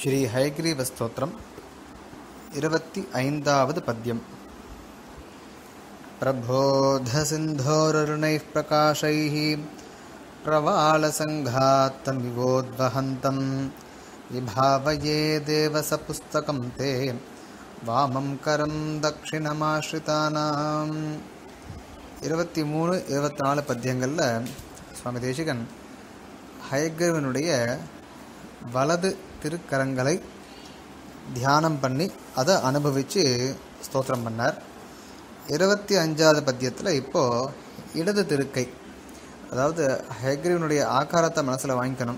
ஸ்ரீ ஹயக்ரீவ ஸ்தோத்திரம் இருபத்தி ஐந்தாவது பத்யம் प्रबोधसिन्धोररुणैः प्रकाशैः प्रवालसङ्घातमिवोद्वहन्तं विभावये देवसपुस्तकं ते वामं करं தட்சிணமாஸ்ரிதானாம் இருபத்தி மூணு இருபத்தி நாலு பத்தியங்களில் சுவாமி தேசிகன் ஹயக்ரீவனுடைய வலது திருக்கரங்களை தியானம் பண்ணி அதை அனுபவித்து ஸ்தோத்திரம் பண்ணார் இருபத்தி அஞ்சாவது பத்தியத்தில் இப்போது இடது திருக்கை அதாவது ஹயக்ரீவனுடைய ஆகாரத்தை மனசில் வாங்கிக்கணும்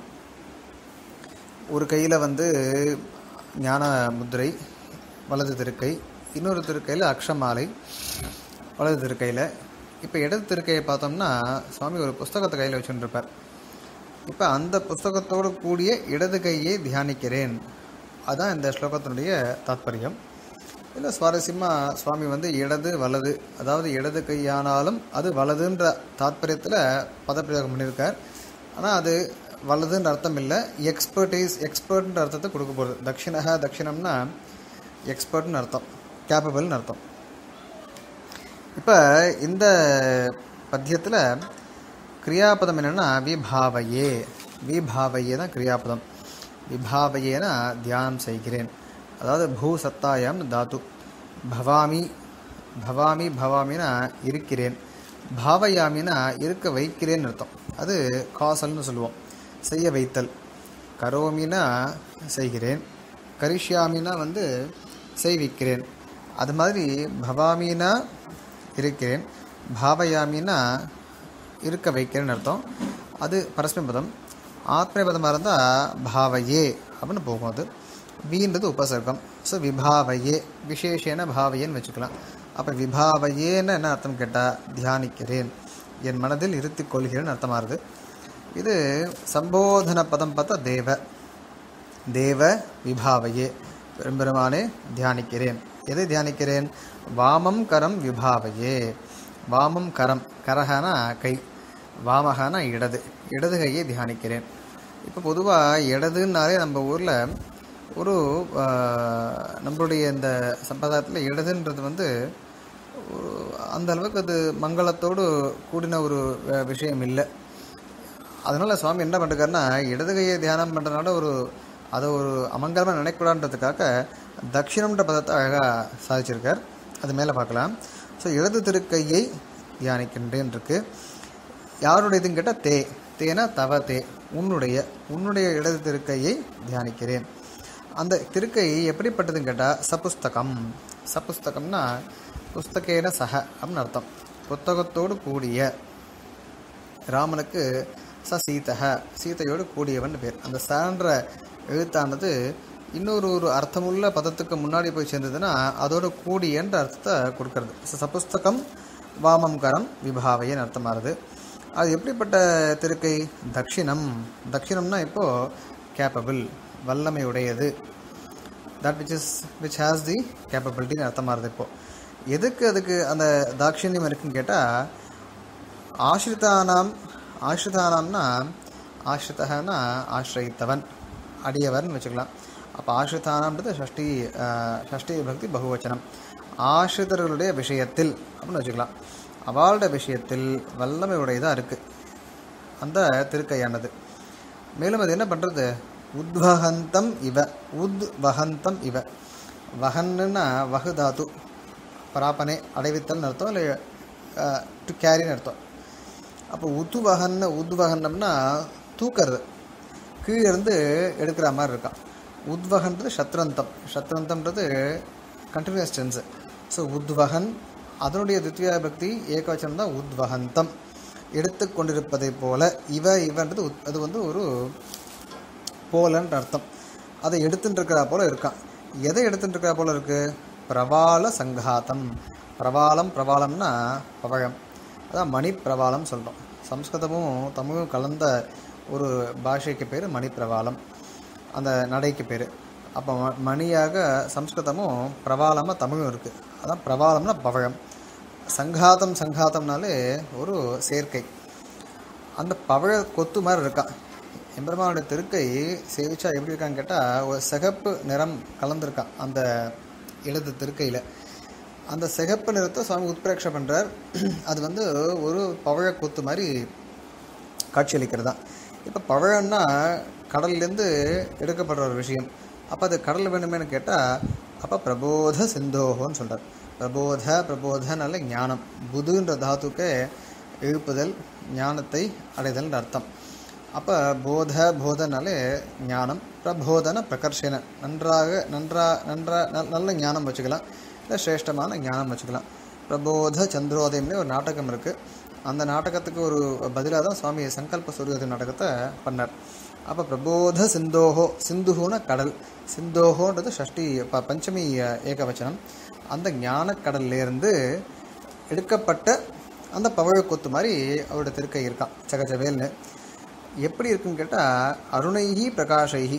ஒரு கையில் வந்து ஞான முத்திரை வலது திருக்கை இன்னொரு திருக்கையில் அக்ஷமாலை வலது திருக்கையில் இப்போ இடது திருக்கையை பார்த்தோம்னா சுவாமி ஒரு புஸ்தகத்தை கையில் வச்சுருப்பார் இப்போ அந்த புஸ்தகத்தோடு கூடிய இடது கையை தியானிக்கிறேன் அதான் இந்த ஸ்லோகத்தினுடைய தாத்பரியம் இல்லை சுவாரஸ்யமாக சுவாமி வந்து இடது வலது அதாவது இடது கையானாலும் அது வலதுன்ற தாத்பரியத்தில் பதப்பிரயோகம் பண்ணியிருக்கார் ஆனால் அது வலதுன்ற அர்த்தம் இல்லை எக்ஸ்பர்டைஸ் எக்ஸ்பர்ட்ன்ற அர்த்தத்தை கொடுக்க போகிறது தட்சிணக தட்சிணம்னா எக்ஸ்பர்ட்னு அர்த்தம் கேப்பபிள்னு அர்த்தம் இப்போ இந்த பத்தியத்தில் கிரியாபதம் என்னென்னா விபாவையே விபாவையே தான் கிரியாபதம் விபாவையேனா தியானம் செய்கிறேன் அதாவது பூ சத்தாயம் தாத்து பவாமி பவாமி பவாமினா இருக்கிறேன் பாவயாமினா இருக்க வைக்கிறேன்னு அர்த்தம் அது காசல்னு சொல்லுவோம் செய்ய வைத்தல் கரோமினா செய்கிறேன் கரிஷ்யாமினா வந்து செய்விக்கிறேன் அது மாதிரி பவாமினா இருக்கிறேன் பாவயாமினா இருக்க வைக்கிறேன்னு அர்த்தம் அது பரஸ்மை பதம் ஆத்மபதமாக இருந்தால் பாவையே அப்படின்னு போகும் அது வீன்றது உபசர்க்கம் ஸோ விபாவையே விசேஷேன பாவையேன்னு வச்சுக்கலாம் அப்போ விபாவையேன்னு என்ன அர்த்தம் கேட்டால் தியானிக்கிறேன் என் மனதில் இருத்திக் கொள்கிறேன்னு அர்த்தமாகுது இது சம்போதன பதம் பார்த்தா தேவ தேவ விபாவையே பெரும்பெருமானே தியானிக்கிறேன் எதை தியானிக்கிறேன் வாமம் கரம் விபாவையே வாமம் கரம் கரகனா கை வாமகனா இடது இடது கையை தியானிக்கிறேன் இப்போ பொதுவாக இடதுன்னாலே நம்ம ஊரில் ஒரு நம்மளுடைய இந்த சம்பிரதாயத்தில் இடதுன்றது வந்து ஒரு அந்த அளவுக்கு அது மங்களத்தோடு கூடின ஒரு விஷயம் இல்லை அதனால் சுவாமி என்ன பண்ணுறாருன்னா இடது கையை தியானம் பண்ணுறதுனால ஒரு அதை ஒரு அமங்கலமாக நினைக்கூடாதுன்றதுக்காக தட்சிணம்ன்ற பதத்தை அழகாக சாதிச்சிருக்கார் அது மேலே பார்க்கலாம் ஸோ இடது திருக்கையை தியானிக்கின்றேன் இருக்கு யாருடையதுன்னு கேட்டால் தே தேனா தவ தே உன்னுடைய உன்னுடைய இடது திருக்கையை தியானிக்கிறேன் அந்த திருக்கை எப்படிப்பட்டதுன்னு கேட்டால் சபுஸ்தகம் சபுஸ்தகம்னா புஸ்தகேன சக அப்படின்னு அர்த்தம் புத்தகத்தோடு கூடிய ராமனுக்கு ச சீதக சீதையோடு கூடியவன் பேர் அந்த சான்ற எழுத்தானது இன்னொரு ஒரு அர்த்தமுள்ள பதத்துக்கு முன்னாடி போய் சேர்ந்ததுன்னா அதோட கூடியன்ற அர்த்தத்தை கொடுக்கறது சபுஸ்தகம் வாமம் கரம் விபாவையன்னு அர்த்தமாகுது அது எப்படிப்பட்ட திருக்கை தட்சிணம் தட்சிணம்னா இப்போது கேப்பபிள் வல்லமை உடையது that which is which has the கேப்பபிலிட்டின்னு அர்த்தமாகுது இப்போது எதுக்கு அதுக்கு அந்த தாட்சிணியம் இருக்குன்னு கேட்டால் ஆசிரிதானாம் ஆசிரிதானாம்னா ஆசிரித்தகனா ஆசிரியத்தவன் அடியவர்னு வச்சுக்கலாம் அப்போ ஆசிரிதானாம்ன்றது ஷஷ்டி ஷஷ்டி பக்தி பகுவச்சனம் ஆசிரிதர்களுடைய விஷயத்தில் அப்படின்னு வச்சுக்கலாம் அவளோட விஷயத்தில் வல்லமை உடையதாக இருக்குது அந்த திருக்கையானது மேலும் அது என்ன பண்ணுறது உத்வகந்தம் இவ உத் வகந்தம் இவ வகன்னுன்னா வகு தாத்து பராப்பனை அடைவித்தல்னு அர்த்தம் இல்லை டு கேரின்னு அர்த்தம் அப்போ உத்துவகன்னு உத்வகன்னம்னா தூக்கிறது கீழே இருந்து எடுக்கிற மாதிரி இருக்கான் உத்வகன்றது சத்ரந்தம் சத்ரந்தம்ன்றது கண்டினியூஸ் டென்ஸு ஸோ உத்வகன் அதனுடைய தித்யா பக்தி ஏகவச்சனம் தான் உத்வகந்தம் எடுத்து கொண்டிருப்பதை போல இவ இவன்றது அது வந்து ஒரு போலன்ற அர்த்தம் அதை எடுத்துட்டு இருக்கிறா போல இருக்கான் எதை எடுத்துட்டு இருக்கிறா போல இருக்கு பிரபால சங்காத்தம் பிரபாலம் பிரபாலம்னா பவழம் அதான் மணி பிரபாலம் சொல்கிறோம் சம்ஸ்கிருதமும் தமிழும் கலந்த ஒரு பாஷைக்கு பேர் மணி பிரபாலம் அந்த நடைக்கு பேர் அப்போ மணியாக சம்ஸ்கிருதமும் பிரபாலமாக தமிழும் இருக்குது அதான் பிரபாலம்னா பவழம் சங்காத்தம் சங்காத்தம்னாலே ஒரு சேர்க்கை அந்த பவழ கொத்து மாதிரி இருக்கான் எம்பெருமானுடைய திருக்கை சேவிச்சா எப்படி இருக்கான்னு கேட்டால் ஒரு சிகப்பு நிறம் கலந்துருக்கான் அந்த இடது திருக்கையில் அந்த சிகப்பு நிறத்தை சுவாமி உத்பிரேட்சை பண்ணுறார் அது வந்து ஒரு பவழ கொத்து மாதிரி காட்சியளிக்கிறதா இப்போ பவழம்னா கடல்லேருந்து எடுக்கப்படுற ஒரு விஷயம் அப்போ அது கடல் வேணுமேனு கேட்டால் அப்போ பிரபோத சிந்தோகோன்னு சொல்கிறார் பிரபோத பிரபோதனால ஞானம் புதுன்ற தாத்துக்கு எழுப்புதல் ஞானத்தை அடைதல்ன்ற அர்த்தம் அப்போ போத போதனாலே ஞானம் பிரபோதன பிரகர்ஷன நன்றாக நன்றா நன்றா நல்- நல்ல ஞானம் வச்சுக்கலாம் இல்லை சிரேஷ்டமான ஞானம் வச்சுக்கலாம் பிரபோத சந்திரோதயம்னு ஒரு நாடகம் இருக்குது அந்த நாடகத்துக்கு ஒரு பதிலாக தான் சுவாமி சங்கல்ப சூரியோதய நாடகத்தை பண்ணார் அப்போ பிரபோத சிந்தோஹோ சிந்துஹுன கடல் சிந்தோஹோன்றது ஷஷ்டி ப பஞ்சமி அஹ், ஏகவச்சனம் அந்த ஞானக்கடல்லேருந்து எடுக்கப்பட்ட அந்த பவழக்கொத்து மாதிரி அவரோட திருக்கை இருக்கான் சகஜவேல்னு எப்படி இருக்குன்னு கேட்டால் அருணைஹி பிரகாஷைஹி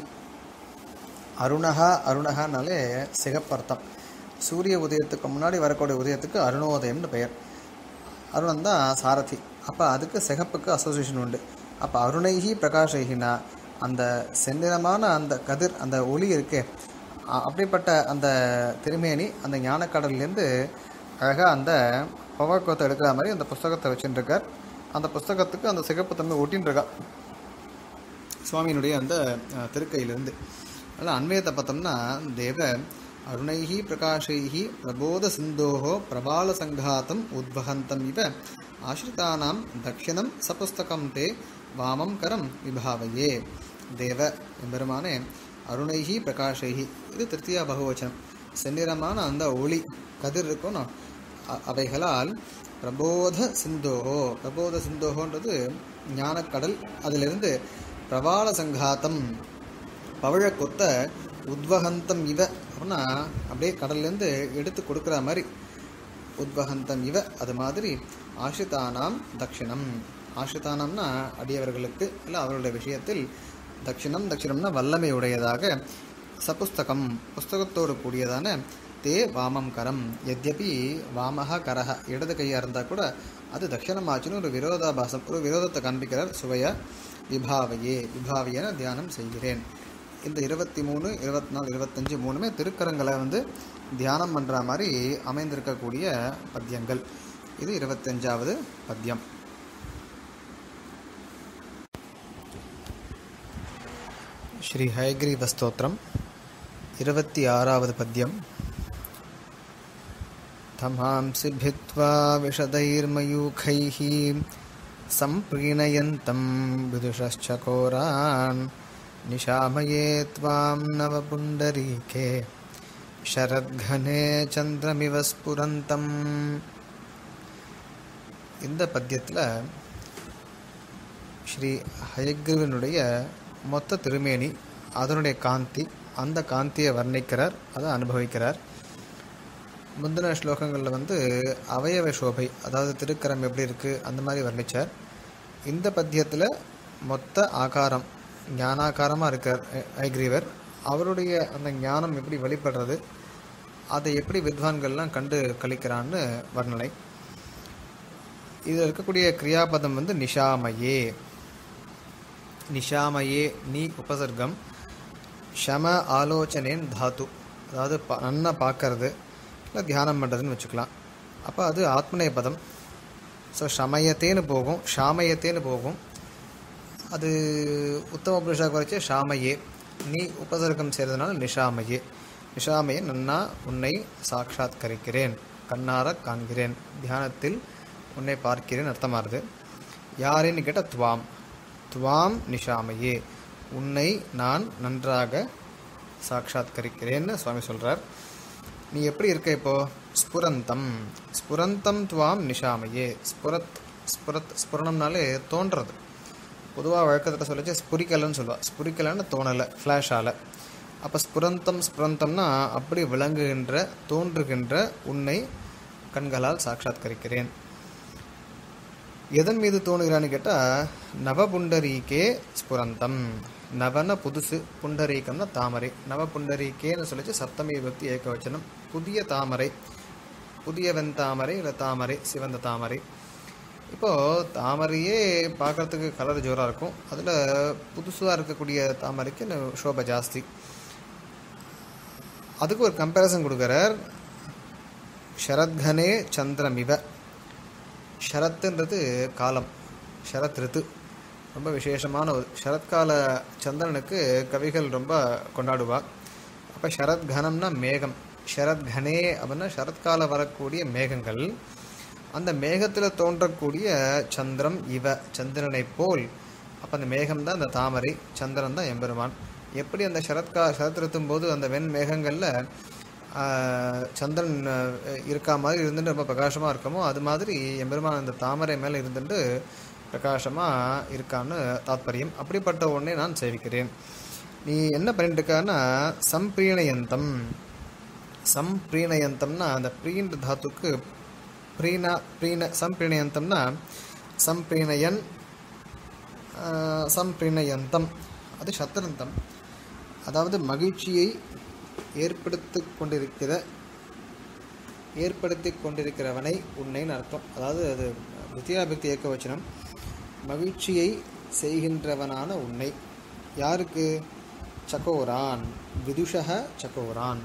அருணஹா அருணஹானாலே சிகப்பர்த்தம் சூரிய உதயத்துக்கு முன்னாடி வரக்கூடிய உதயத்துக்கு அருணோதயம்னு பெயர் அருணன் தான் சாரதி அப்போ அதுக்கு சிகப்புக்கு அசோசியேஷன் உண்டு அப்போ அருணைஹி பிரகாஷைஹினா அந்த செந்நிறமான அந்த கதிர் அந்த ஒளி இருக்கே அ- அப்படிப்பட்ட அந்த திருமேனி அந்த ஞானக்கடல்லேருந்து அழகாக அந்த பவக்கத்தை எடுக்கிற மாதிரி அந்த புஸ்தகத்தை வச்சுட்டு இருக்கார் அந்த புஸ்தகத்துக்கு அந்த சிகப்பு தன்மை ஒட்டின்னு இருக்கா சுவாமியினுடைய அந்த அஹ், திருக்கையிலிருந்து அதனால் அன்வயத்தை பார்த்தோம்னா தேவ அருணைஹி பிரகாஷைஹி பிரபோத சிந்தோஹோ பிரபால சங்காத்தம் உத்வகந்தம் இவ ஆசிரிதானாம் தக்ஷிணம் சபுஸ்தகம் தே வாமம் கரம் விபாவையே தேவ எம்பெருமானே அருணைஹி பிரகாஷைஹி இது திருத்தியா பகவச்சனம் செந்நிறமான அந்த ஒளி கதிர் இருக்கணும் அ- அவைகளால் பிரபோத சிந்தோஹோ பிரபோத சிந்தோஹோன்றது ஞானக்கடல் அதிலிருந்து பிரபால சங்காத்தம் பவழ கொத்த உத்வகந்தம் இவ அப்படின்னா அப்படியே கடல்லேருந்து எடுத்து கொடுக்குற மாதிரி உத்வகந்தம் இவ அது மாதிரி ஆஷிதானாம் தக்ஷிணம் ஆஷிதானம்னா அடியவர்களுக்கு இல்லை அவர்களுடைய விஷயத்தில் தக்ஷிணம் தக்ஷிணம்னா வல்லமை உடையதாக சபுஸ்தகம் புஸ்தகத்தோடு கூடியதான தே வாமம் கரம் எத்யபி வாமஹ கரஹ இடது கையாக இருந்தால் கூட அது தட்சிணமாச்சுன்னு ஒரு விரோதாபாசம் ஒரு விரோதத்தை காண்பிக்கிறார் சுவைய விபாவையே விபாவையென தியானம் செய்கிறேன் இந்த இருபத்தி மூணு இருபத்தி நாலு இருபத்தஞ்சு மூணுமே திருக்கரங்களை வந்து தியானம் பண்ணுற மாதிரி அமைந்திருக்கக்கூடிய பத்தியங்கள் இது இருபத்தஞ்சாவது பத்தியம் ஸ்ரீ ஹயக்ரீவ ஸ்தோத்திரம் இருபத்தி ஆறாவது பத்தியம் तमांसि भित्त्वा विशदैर्मयूखैः सम्प्रीणयन्तं विदुषश्चकोरान् निशामये त्वां नवपुण्डरीके शरद्घने चन्द्रमिव स्फुरन्तम् இந்த பத்தியத்தில் ஸ்ரீ ஹயக்ரீவனுடைய மொத்த திருமேனி அதனுடைய காந்தி அந்த காந்தியை வர்ணிக்கிறார் அதை அனுபவிக்கிறார் முந்தின ஸ்லோகங்களில் வந்து அவயவ சோபை அதாவது திருக்கரம் எப்படி இருக்குது அந்த மாதிரி வர்ணிச்சார் இந்த பத்தியத்தில் மொத்த ஆகாரம் ஞானாகாரமாக இருக்கார் ஐ- ஐக்ரீவர் அவருடைய அந்த ஞானம் எப்படி வெளிப்படுறது அதை எப்படி வித்வான்கள்லாம் கண்டு கழிக்கிறான்னு வர்ணனை இதில் இருக்கக்கூடிய கிரியாபதம் வந்து நிஷாமயே நிஷாமயே நீ உபசர்க்கம் ஷம ஆலோசனேன் தாத்து அதாவது ப நன்னா பார்க்கறது இல்லை தியானம் பண்ணுறதுன்னு வச்சுக்கலாம் அப்போ அது ஆத்மநேய பதம் ஸோ ஷமயத்தேன்னு போகும் ஷாமயத்தேன்னு போகும் அது உத்தம புருஷா குறைச்சி ஷாமையே நீ உபசர்க்கம் செய்கிறதுனால நிஷாமையே நிஷாமையே நன்னா உன்னை சாட்சாத்கரிக்கிறேன் கண்ணார காண்கிறேன் தியானத்தில் உன்னை பார்க்கிறேன் அர்த்தமாகுது யாருன்னு கேட்டால் துவாம் துவாம் நிஷாமையே உன்னை நான் நன்றாக சாட்சாத்கரிக்கிறேன்னு சுவாமி சொல்கிறார் நீ எப்படி இருக்க இப்போ ஸ்புரந்தம் ஸ்புரந்தம் துவாம் நிஷாமையே ஸ்புரத் ஸ்புரத் ஸ்புரணம்னாலே தோன்றது பொதுவாக வழக்கத்தில் சொல்லிச்சு ஸ்புரிக்கலைன்னு சொல்லுவா ஸ்புரிக்கலைன்னு தோணலை ஃப்ளாஷால் அப்போ ஸ்புரந்தம் ஸ்புரந்தம்னா அப்படி விளங்குகின்ற தோன்றுகின்ற உன்னை கண்களால் சாட்சாத்கரிக்கிறேன் எதன் மீது தோணுகிறான்னு கேட்டால் நவபுண்டரீகே ஸ்புரந்தம் நவன புதுசு புண்டரீகம்னா தாமரை நவ புண்டரீகேன்னு சொல்லிச்சு சப்தமி பக்தி ஏகவச்சனம் புதிய தாமரை புதிய வெண்தாமரை இல்லை தாமரை சிவந்த தாமரை இப்போது தாமரையே பார்க்குறதுக்கு கலர் ஜோராக இருக்கும் அதில் புதுசாக இருக்கக்கூடிய தாமரைக்கு இன்னும் சோபை ஜாஸ்தி அதுக்கு ஒரு கம்பேரிசன் கொடுக்குறார் ஷரத்கனே சந்திரமிவ ஷரத்துன்றது காலம் ஷரத் ரித்து ரொம்ப விசேஷமான ஒரு ஷரத்கால சந்திரனுக்கு கவிகள் ரொம்ப கொண்டாடுவா அப்போ ஷரத் கனம்னா மேகம் ஷரத் கனே அப்படின்னா ஷரத்கால வரக்கூடிய மேகங்கள் அந்த மேகத்தில் தோன்றக்கூடிய சந்திரம் இவ சந்திரனை போல் அப்போ அந்த மேகம் தான் அந்த தாமரை சந்திரன் தான் எம்பெருமான் எப்படி அந்த ஷரத்கா ஷரத் ரித்தும் போது அந்த வெண் மேகங்களில் ஆஹ், சந்திரன் ஆஹ், இருக்கா மாதிரி இருந்துட்டு ரொம்ப பிரகாசமாக இருக்கமோ அது மாதிரி எம்பெருமான் அந்த தாமரை மேலே இருந்துட்டு பிரகாசமாக இருக்கான்னு தாத்பரியம் அப்படிப்பட்ட ஒன்றை நான் சேவிக்கிறேன் நீ என்ன பண்ணிட்டு இருக்கான்னா சம்பிரீணயந்தம் சம்பிரீணயந்தம்னா அந்த ப்ரீன்ற தாத்துக்கு ப்ரீனா ப்ரீன சம்பிரீணயந்தம்னா சம்பிரீணயன் ஆஹ், சம்பிரீணயந்தம் அது சத்திரந்தம் அதாவது மகிழ்ச்சியை ஏற்படுத்தி கொண்டிருக்கிற ஏற்படுத்தி கொண்டிருக்கிறவனை உன்னைன்னு அர்த்தம் அதாவது அது வித்யாபக்தி ஏக்க வச்சனம் மகிழ்ச்சியை செய்கின்றவனான உன்னை யாருக்கு சகோரான் விதுஷக சகோரான்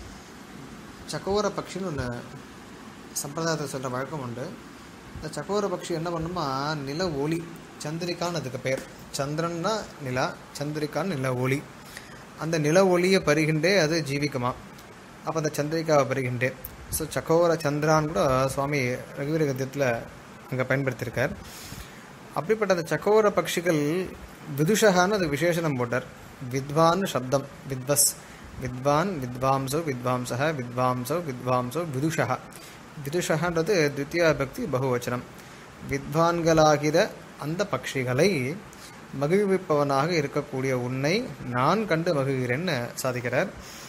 சகோர பக்ஷின்னு ஒன்று சம்பிரதாயத்தை சொல்கிற வழக்கம் உண்டு இந்த சகோர பக்ஷி என்ன பண்ணுமா நில ஒளி சந்திரிகான்னு அதுக்கு பேர் சந்திரன்னா நிலா சந்திரிகான்னு நில ஒளி அந்த நில ஒளியை பருகின்றே அது ஜீவிக்குமா அப்போ அந்த சந்திரிகாவை பருகின்றே ஸோ சக்கோர சந்திரான் கூட சுவாமி ரகுவீர கத்தியத்தில் அங்கே பயன்படுத்தியிருக்கார் அப்படிப்பட்ட அந்த சக்கோர பட்சிகள் விதுஷகான்னு அது விசேஷனம் போட்டார் வித்வான் சப்தம் வித்வஸ் வித்வான் வித்வாம்சோ வித்வாம்சக வித்வாம்சோ வித்வாம்சோ விதுஷா விதுஷகன்றது தித்தியா பக்தி பகுவச்சனம் வித்வான்களாகிற அந்த பட்சிகளை மகிழ்விப்பவனாக இருக்கக்கூடிய உன்னை நான் கண்டு மகிழ்கிறேன்னு சாதிக்கிறார்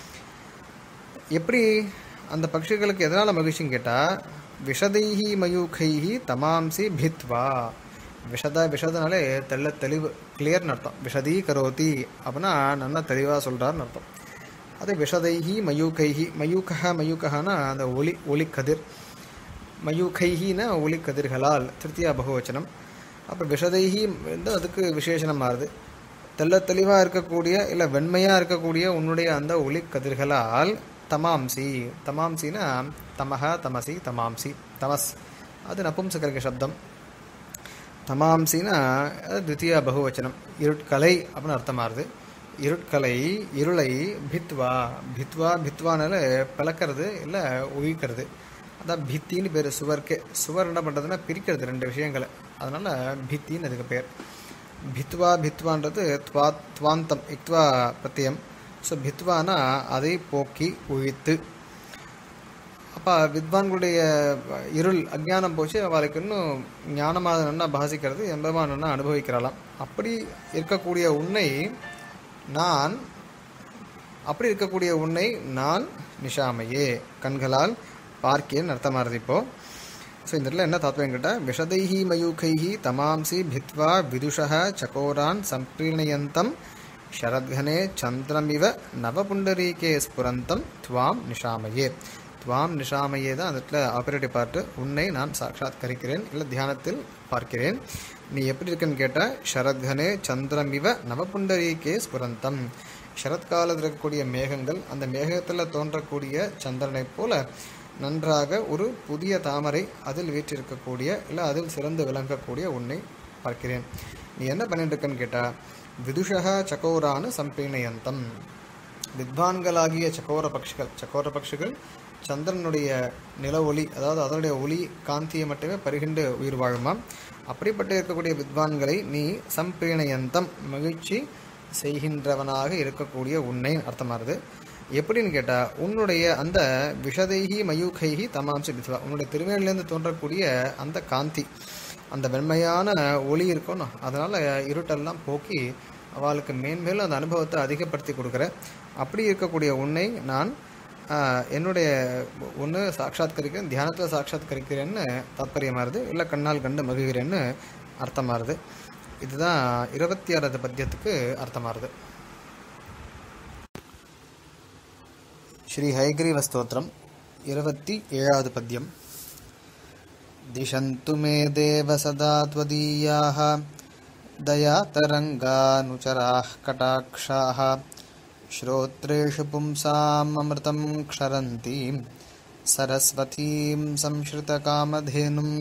எப்படி அந்த பட்சிகளுக்கு எதனால் மகிழ்ச்சின்னு கேட்டால் விஷதைஹி மயூகைஹி தமாம்சி பித்வா விஷத விஷதனாலே தெள்ள தெளிவு கிளியர்னு அர்த்தம் விஷதீ கரோதி அப்படின்னா நல்லா தெளிவாக சொல்கிறாருன்னு அர்த்தம் அது விஷதைஹி மயூகைஹி மயூகா மயூகனா அந்த ஒளி ஒளி கதிர் மயூகைஹினா ஒளி கதிர்களால் திருத்தியா பகுவச்சனம் அப்போ விஷதைஹி வந்து அதுக்கு விசேஷனம் மாறுது தெள்ள தெளிவாக இருக்கக்கூடிய இல்லை வெண்மையாக இருக்கக்கூடிய உன்னுடைய அந்த ஒளி கதிர்களால் தமாம்சி தமாம்சினா தமஹ தமசி தமாம்சி தமஸ் அது நபும்சகர்க சப்தம் தமாம்சினா அது தித்தியா பகுவச்சனம் இருட்கலை அப்படின்னு அர்த்தமாகுது இருட்கலை இருளை பித்வா பித்வா பித்வானால பிளக்கிறது இல்லை ஒழிக்கிறது அதான் பித்தின்னு பேர் சுவர்க்கே சுவர் என்ன பண்ணுறதுன்னா பிரிக்கிறது ரெண்டு விஷயங்களை அதனால் பித்தின்னு அதுக்கு பேர் பித்வா பித்வான்றது துவா துவாந்தம் இக்த்வா பிரத்தியம் ஸோ பித்வானா அதை போக்கி ஒழித்து அப்போ வித்வான்களுடைய இருள் அஜ்ஞானம் போச்சு அவளுக்கு இன்னும் ஞானமாக நல்லா பாசிக்கிறது எம்பெருமான் நல்லா அனுபவிக்கிறாளாம் அப்படி இருக்கக்கூடிய உன்னை நான் அப்படி இருக்கக்கூடிய உன்னை நான் நிஷாமையே கண்களால் பார்க்கேன் அர்த்தமாகிறது இப்போ ஸோ இந்த இடத்துல என்ன தாத்பரியம் கேட்டால் விஷதைஹி மயூகைஹி தமாம்சி பித்வா விதுஷः சகோரான் சம்பிரீணயந்தம் ஷரத்கனே சந்திரமிவ நவபுண்டரீகே ஸ்புரந்தம் துவாம் நிஷாமையே துவாம் நிஷாமையே தான் அந்த இடத்துல ஆபரேட்டிவ் பார்ட்டு உன்னை நான் சாட்சாத்கரிக்கிறேன் இல்லை தியானத்தில் பார்க்கிறேன் நீ எப்படி இருக்குன்னு கேட்டால் ஷரத்கனே சந்திரமிவ நவபுண்டரீகே ஸ்புரந்தம் சரத்காலத்தில் இருக்கக்கூடிய மேகங்கள் அந்த மேகத்தில் தோன்றக்கூடிய சந்திரனைப் போல நன்றாக ஒரு புதிய தாமரை அதில் வீற்றிருக்கக்கூடிய இல்லை அதில் சிறந்து விளங்கக்கூடிய உன்னை பார்க்கிறேன் நீ என்ன பண்ணிட்டு இருக்கன்னு கேட்டால் விதுஷக சகோரான சம்பீணயந்தம் வித்வான்களாகிய சக்கோர பட்சிகள் சக்கோர பட்சிகள் சந்திரனுடைய நில ஒளி அதாவது அதனுடைய ஒளி காந்தியை மட்டுமே பருகிண்டு உயிர் வாழுமாம் அப்படிப்பட்டு இருக்கக்கூடிய வித்வான்களை நீ சம்பீணயந்தம் மகிழ்ச்சி செய்கின்றவனாக இருக்கக்கூடிய உன்னை அர்த்தமாகுது எப்படின்னு கேட்டால் உன்னுடைய அந்த விஷதைஹி மயூகைஹி தமாம்சி பித்வா உன்னுடைய திருவேணிலேருந்து தோன்றக்கூடிய அந்த காந்தி அந்த வெண்மையான ஒளி இருக்கணும் அதனால் இருட்டெல்லாம் போக்கி அவளுக்கு மேன்மேலும் அந்த அனுபவத்தை அதிகப்படுத்தி கொடுக்குற அப்படி இருக்கக்கூடிய உன்னை நான் ஆஹ், என்னுடைய ஒன்று சாட்சாத்கரிக்கிறேன் தியானத்தில் சாட்சாத்கரிக்கிறேன்னு தாத்பரியமாகுது இல்லை கண்ணால் கண்டு மகிழ்கிறேன்னு அர்த்தமாகுது இதுதான் இருபத்தி ஆறாவது பத்தியத்துக்கு அர்த்தமாகுது ஸ்ரீ ஹைகிரீவ ஸ்தோத்திரம் இருபத்தி ஏழாவது பத்தியம் दिशन्तु मे देव सदा त्वदीयाः दयातरङ्गानुचराः कटाक्षाः श्रोत्रेषु पुंसाम् अमृतं क्षरन्तीं सरस्वतीं संश्रितकामधेनुम्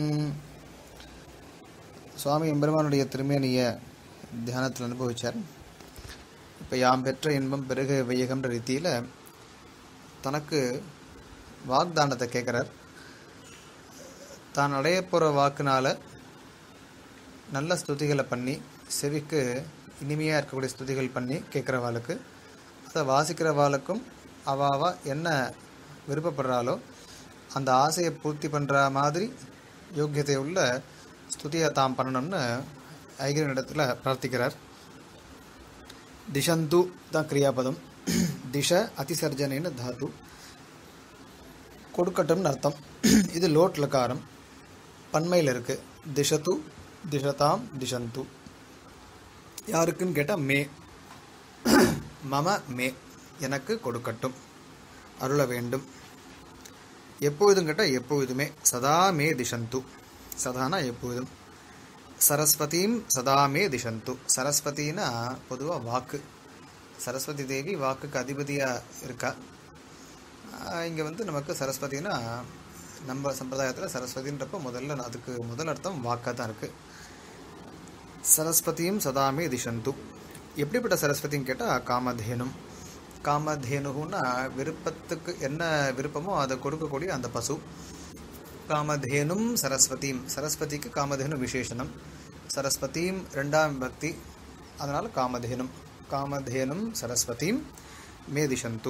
சுவாமி எம்பெருமானுடைய திருமேனியை தியானத்தில் அனுபவிச்சார் இப்போ யாம் பெற்ற இன்பம் பெருக வையகம்ன்ற ரீதியில் தனக்கு வாக்தானத்தை கேட்குறார் தான் அடைய போகிற வாக்குனால நல்ல ஸ்துதிகளை பண்ணி செவிக்கு இனிமையாக இருக்கக்கூடிய ஸ்துதிகள் பண்ணி கேட்குறவாளுக்கு அதை வாசிக்கிறவாளுக்கும் அவாவா என்ன விருப்பப்படுறாளோ அந்த ஆசையை பூர்த்தி பண்ணுற மாதிரி யோக்கியத்தை உள்ள ஸ்துதியை தாம் பண்ணணும்னு ஐகிரனிடத்தில் பிரார்த்திக்கிறார் திஷந்து தான் கிரியாபதம் திஷ அதிசர்ஜனைன்னு தாத்து கொடுக்கட்டும்னு அர்த்தம் இது லோட் லகாரம் பன்மையில் இருக்கு திஷத்து திஷதாம் திஷந்து யாருக்குன்னு கேட்டால் மே மம மே எனக்கு கொடுக்கட்டும் அருள வேண்டும் எப்பொழுதும் கேட்டால் எப்பொழுதுமே சதா மே திஷந்து சதானா எப்பொழுதும் சரஸ்வதியும் சதா மே திஷந்து சரஸ்வதினா பொதுவாக வாக்கு சரஸ்வதி தேவி வாக்குக்கு அதிபதியாக இருக்கா இங்கே வந்து நமக்கு சரஸ்வதினா நம்ம சம்பிரதாயத்தில் சரஸ்வதின்றப்போ முதல்ல அதுக்கு முதல் அர்த்தம் வாக்காக தான் இருக்குது சரஸ்வதியும் சதாமே திஷந்து எப்படிப்பட்ட சரஸ்வதின்னு கேட்டால் காமதேனும் காமதேனுன்னா விருப்பத்துக்கு என்ன விருப்பமோ அதை கொடுக்கக்கூடிய அந்த பசு காமதேனும் சரஸ்வதியும் சரஸ்வதிக்கு காமதேனு விசேஷனம் சரஸ்வதியும் ரெண்டாம் பக்தி அதனால் காமதேனும் காமதேனும் சரஸ்வதியும் மேதிஷந்து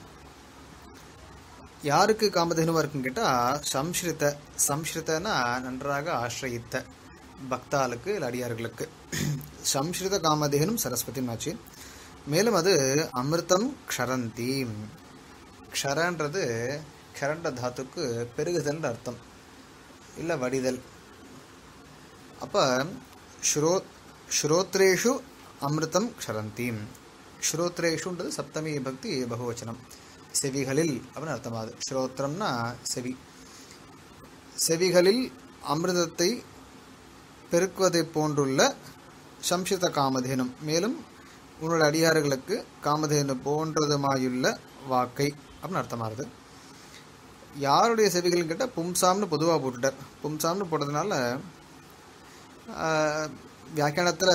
யாருக்கு காமதேனுவாக இருக்குன்னு கேட்டால் சம்ஸ்கிருத சம்ஸ்கிருதனா நன்றாக ஆசிரயித்த பக்தாளுக்கு இல்லை அடியார்களுக்கு சம்ஸ்கிருத காமதேனும் சரஸ்வதியும் ஆச்சு மேலும் அது அமிர்தம் க்ஷரந்தி க்ஷரன்றது க்ஷரண்ட தாத்துக்கு பெருகுதல்னு அர்த்தம் இல்லை வடிதல் அப்போ ஸ்ரோ ஸ்ரோத்ரேஷு அமிர்தம் க்ஷரந்தி ஸ்ரோத்ரேஷுன்றது சப்தமி பக்தி பகுவச்சனம் செவிகளில் அப்படின்னு அர்த்தமாகுது ஸ்ரோத்திரம்னா செவி செவிகளில் அமிர்தத்தை பெருக்குவதை போன்றுள்ள சம்சித காமதேனும் மேலும் உன்னோட அடியார்களுக்கு காமதேனு போன்றதுமாயுள்ள வாக்கை அப்படின்னு அர்த்தமாகுது யாருடைய செவிகள்னு கேட்டால் பும்சாம்னு பொதுவாக போட்டுட்டார் பும்சாம்னு போட்டதுனால வியாக்கியானத்தில்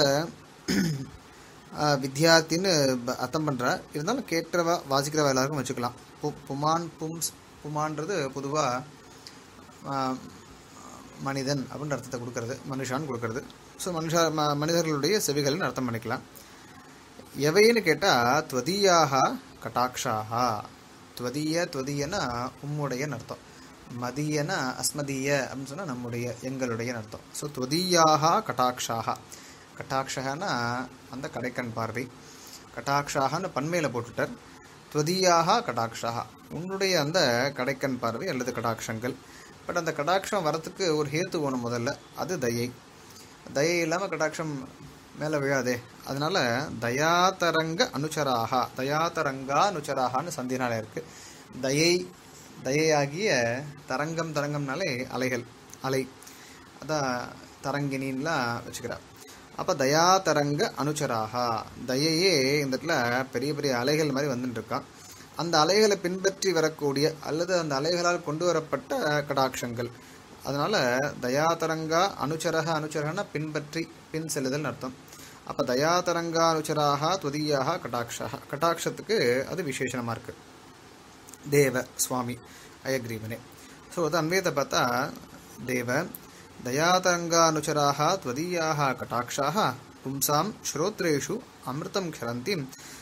வித்யார்த்தின்னு அர்த்தம் பண்ணுறா இருந்தாலும் கேட்கிறவா வாசிக்கிறவா எல்லாருக்கும் வச்சுக்கலாம் பு புமான் பும்ஸ் புமான்றது பொதுவாக மனிதன் அப்படின்ற அர்த்தத்தை கொடுக்கறது மனுஷான்னு கொடுக்கறது ஸோ மனுஷா ம மனிதர்களுடைய செவிகள்னு அர்த்தம் பண்ணிக்கலாம் எவைன்னு கேட்டால் துவதீயாக கட்டாட்சாக துவதீய துவதீயனா உம்முடையன்னு அர்த்தம் மதியனா அஸ்மதீய அப்படின்னு சொன்னால் நம்முடைய எங்களுடைய அர்த்தம் ஸோ துவதீயாக கட்டாட்சாக கட்டாட்சகனா அந்த கடைக்கண் பார்வை கட்டாட்சாகன்னு பன்மையில் போட்டுட்டார் துவதீயாக கடாட்சாக உன்னுடைய அந்த கடைக்கண் பார்வை அல்லது கடாட்சங்கள் பட் அந்த கடாட்சம் வரத்துக்கு ஒரு ஹேத்து வேணும் முதல்ல அது தயை தயை இல்லாமல் கடாட்சம் மேலே விழாதே அதனால தயாதரங்க அனுச்சராகா தயாதரங்கா அனுச்சராகான்னு சந்தினால இருக்கு தயை தயையாகிய தரங்கம் தரங்கம்னாலே அலைகள் அலை அதான் தரங்கினின்லாம் வச்சுக்கிறா அப்போ தயாதரங்க அனுச்சராகா தயையே இந்த இடத்துல பெரிய பெரிய அலைகள் மாதிரி வந்துட்டு இருக்கான் அந்த அலைகளை பின்பற்றி வரக்கூடிய அல்லது அந்த அலைகளால் கொண்டு வரப்பட்ட கடாட்சங்கள் அதனால தயாதரங்கா அனுச்சரக அனுச்சரகனா பின்பற்றி பின் செல்லுதல் அர்த்தம் அப்போ தயாதரங்கா அனுச்சராக துவதீயாக கட்டாட்சா கட்டாட்சத்துக்கு அது விசேஷமாக இருக்கு தேவ சுவாமி அயக்ரீவனே ஸோ அது அன்வயத்தை பார்த்தா தேவ தயாதரங்கானுச்சராக त्वदीयाः कटाक्षाः पुंसां श्रोत्रेषु अमृतं क्षरन्तीं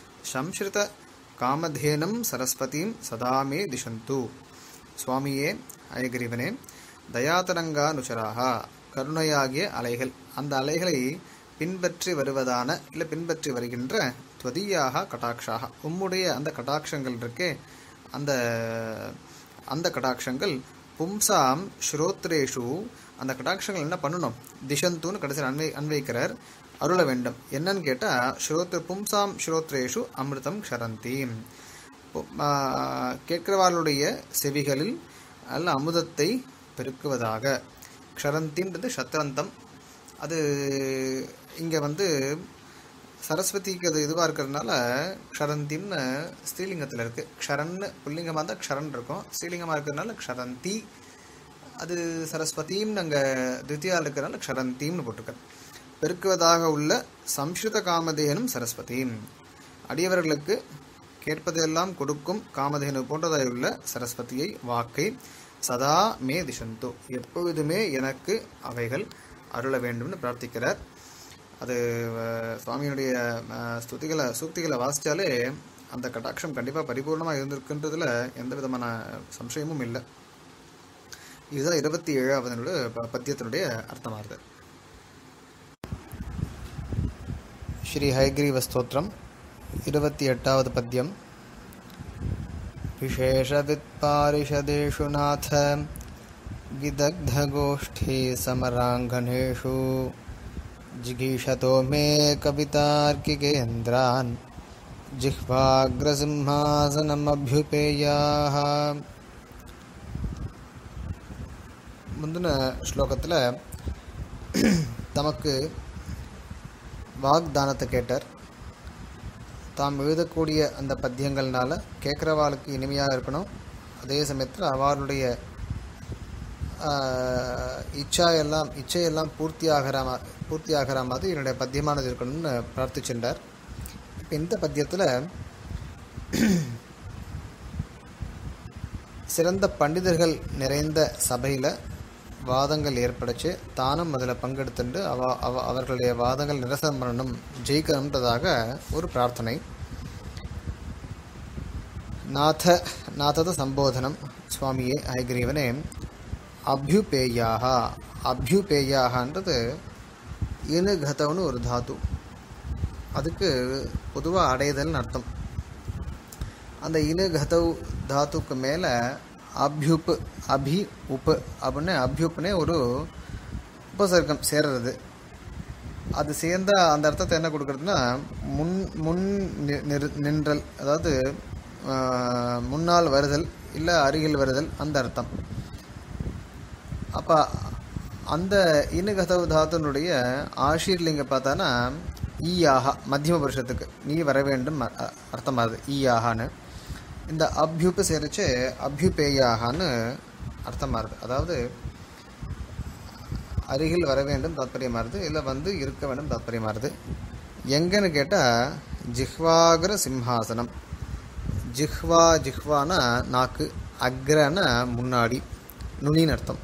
संश्रितकामधेनुं सरस्वतीं सदा मे दिशन्तु சுவாமியே அயகிரிவனே தயாதரங்கானுச்சராக கருணையாகிய அலைகள் அந்த அலைகளை பின்பற்றி வருவதான இல்லை பின்பற்றி வருகின்ற துவதியாக கட்டாட்சாக உம்முடைய அந்த கட்டாட்சங்கள் இருக்கே அந்த அந்த கடாட்சங்கள் பும்சாம் ஸ்ரோத்ரேஷு அந்த கடாட்சங்கள் என்ன பண்ணணும் திஷந்துன்னு கடைசியில் அன்வை அன்வைக்கிறார் அருள வேண்டும் என்னன்னு கேட்டால் ஸ்ரோத்ர பும்சாம் ஸ்ரோத்ரேஷு அமிர்தம் க்ஷரந்தி கேட்கிறவாளுடைய செவிகளில் நல்ல அமுதத்தை பெருக்குவதாக க்ஷரந்தின்றது சத்ரந்தம் அது இங்கே வந்து சரஸ்வதிக்கு அது இதுவாக இருக்கிறதுனால க்ஷரந்தின்னு ஸ்ரீலிங்கத்தில் இருக்குது க்ஷரன்னு புல்லிங்கமாக இருந்தால் க்ஷரன் இருக்கும் ஸ்ரீலிங்கமாக இருக்கிறதுனால க்ஷரந்தி அது சரஸ்வதியும் நாங்கள் தித்தியாவில் இருக்கிறனால க்ஷரந்தீம்னு போட்டிருக்கேன் பெருக்குவதாக உள்ள சம்ஸ்கிருத காமதேனும் சரஸ்வதியும் அடியவர்களுக்கு கேட்பதெல்லாம் கொடுக்கும் காமதேனு போன்றதாய் உள்ள சரஸ்வதியை வாக்கை சதா மே திசந்து எப்பொழுதுமே எனக்கு அவைகள் அருள வேண்டும்னு பிரார்த்திக்கிறார் அது அஹ், சுவாமியினுடைய அஹ், ஸ்துதிகளை சூக்திகளை வாசித்தாலே அந்த கட்டாட்சம் கண்டிப்பாக பரிபூர்ணமாக இருந்திருக்குன்றதுல எந்த விதமான சம்சயமும் இல்லை இதுதான் இருபத்தி ஏழாவது பத்தியத்தினுடைய அர்த்தமாகுது ஸ்ரீ ஹயக்ரீவ ஸ்தோத்திரம் இருபத்தி எட்டாவது பத்தியம் विशेषवित्पारिषदेषु नाथ विदग्धगोष्ठी समराङ्गनेषु जिगीषतो मे कवितार्किकेन्द्रान् जिह्वाग्रसिंहासनमभ्युपेयाः ಮುಂದಿನ ಶ್ಲೋಕத்தில் தமக்கு வாக்தானத்தை கேட்டார் தாம் எழுதக்கூடிய அந்த பத்தியங்கள்னால கேட்குறவாளுக்கு இனிமையாக இருக்கணும் அதே சமயத்தில் அவளுடைய ஆஹ், இச்சா எல்லாம் இச்சையெல்லாம் பூர்த்தி ஆகிற மா பூர்த்தி ஆகிற மாதிரி என்னுடைய பத்தியமானது இருக்கணும்னு பிரார்த்திச்சின்றார் இப்போ இந்த பத்தியத்தில் சிறந்த பண்டிதர்கள் நிறைந்த சபையில் வாதங்கள் ஏற்படுச்சு தானும் அதில் பங்கெடுத்துட்டு அவ அவ அவர்களுடைய வாதங்கள் நிரசனம் பண்ணணும் ஜெயிக்கணுன்றதாக ஒரு பிரார்த்தனை நாத நாதத சம்போதனம் சுவாமியே ஹயக்ரீவனே அபியுபேயாக அபியுபேயாகன்றது இனுகதவனு ஒரு தாத்து அதுக்கு பொதுவாக அடைதல்னு அர்த்தம் அந்த இனுகதவ் தாத்துக்கு மேலே அபியுப் அபி உப்பு அப்படின்னு அபியுப்னே ஒரு உபசர்க்கம் சேர்றது அது சேர்ந்த அந்த அர்த்தத்தை என்ன கொடுக்குறதுன்னா முன் முன் நி- நிறு- நின்றல் அதாவது ஆஹ், முன்னால் வருதல் இல்லை அருகில் வருதல் அந்த அர்த்தம் அப்போ அந்த இனுகதவு தாத்துனுடைய ஆஷீர்லிங்க பார்த்தானா ஈயாஹா மத்தியம புருஷத்துக்கு நீ வர வேண்டும் அ- அ- அர்த்தமாகுது ஈயாகான்னு இந்த அபியுப்பு சேரிச்சு அபியுபேயாகான்னு அர்த்தமாகுது அதாவது அருகில் வர வேண்டும் தாத்பரியமாகுது இல்லை வந்து இருக்க வேண்டும் தாத்பரியமாகுது எங்கன்னு கேட்டால் ஜிஹ்வாகர சிம்ஹாசனம் ஜிஹ்வா ஜிஹ்வானா நாக்கு அக்ரனா முன்னாடி நுனின்னு அர்த்தம்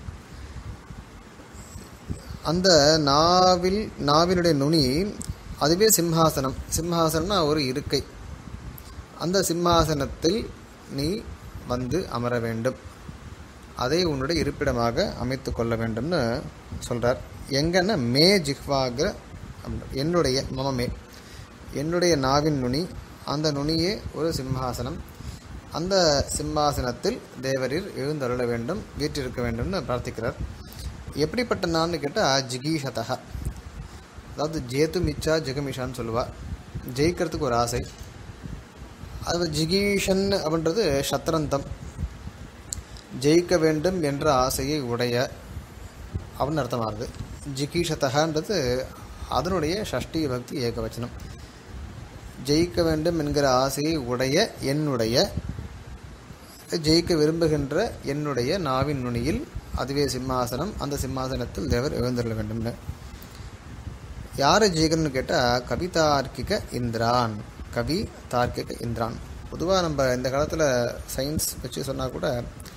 அந்த நாவில் நாவினுடைய நுனி அதுவே சிம்ஹாசனம் சிம்ஹாசனம்னா ஒரு இருக்கை அந்த சிம்ஹாசனத்தில் நீ வந்து அமர வேண்டும் அதை உன்னுடைய இருப்பிடமாக அமைத்து கொள்ள வேண்டும்னு சொல்கிறார் எங்கன்னா மே ஜிஹ்வாகிற என்னுடைய மமமே என்னுடைய நாவின் நுனி அந்த நுனியே ஒரு சிம்ஹாசனம் அந்த சிம்மாசனத்தில் தேவரீர் எழுந்தருள வேண்டும் வீற்றிருக்க வேண்டும்னு பிரார்த்திக்கிறார் எப்படிப்பட்ட நான்னு கேட்டால் ஜிகீஷதா அதாவது ஜேத்து மிச்சா ஜெகமிஷான்னு சொல்லுவா ஜெயிக்கிறதுக்கு ஒரு ஆசை அது ஜிகீஷன் அப்படின்றது சத்ரந்தம் ஜெயிக்க வேண்டும் என்ற ஆசையை உடைய அப்படின்னு அர்த்தமாகுது ஜிகீஷதகான்றது அதனுடைய ஷஷ்டி பக்தி ஏகவச்சனம் ஜெயிக்க வேண்டும் என்கிற ஆசையை உடைய என்னுடைய ஜெயிக்க விரும்புகின்ற என்னுடைய நாவின் நுனியில் அதுவே சிம்மாசனம் அந்த சிம்மாசனத்தில் தேவர் எழுந்தருள வேண்டும்னு யாரை ஜெயிக்கணும்னு கேட்டால் கவிதார்க்கிக இந்திரான் கவி தார்க்கிக இந்திரான் பொதுவாக நம்ம இந்த காலத்தில் சயின்ஸ் வச்சு சொன்னால் கூட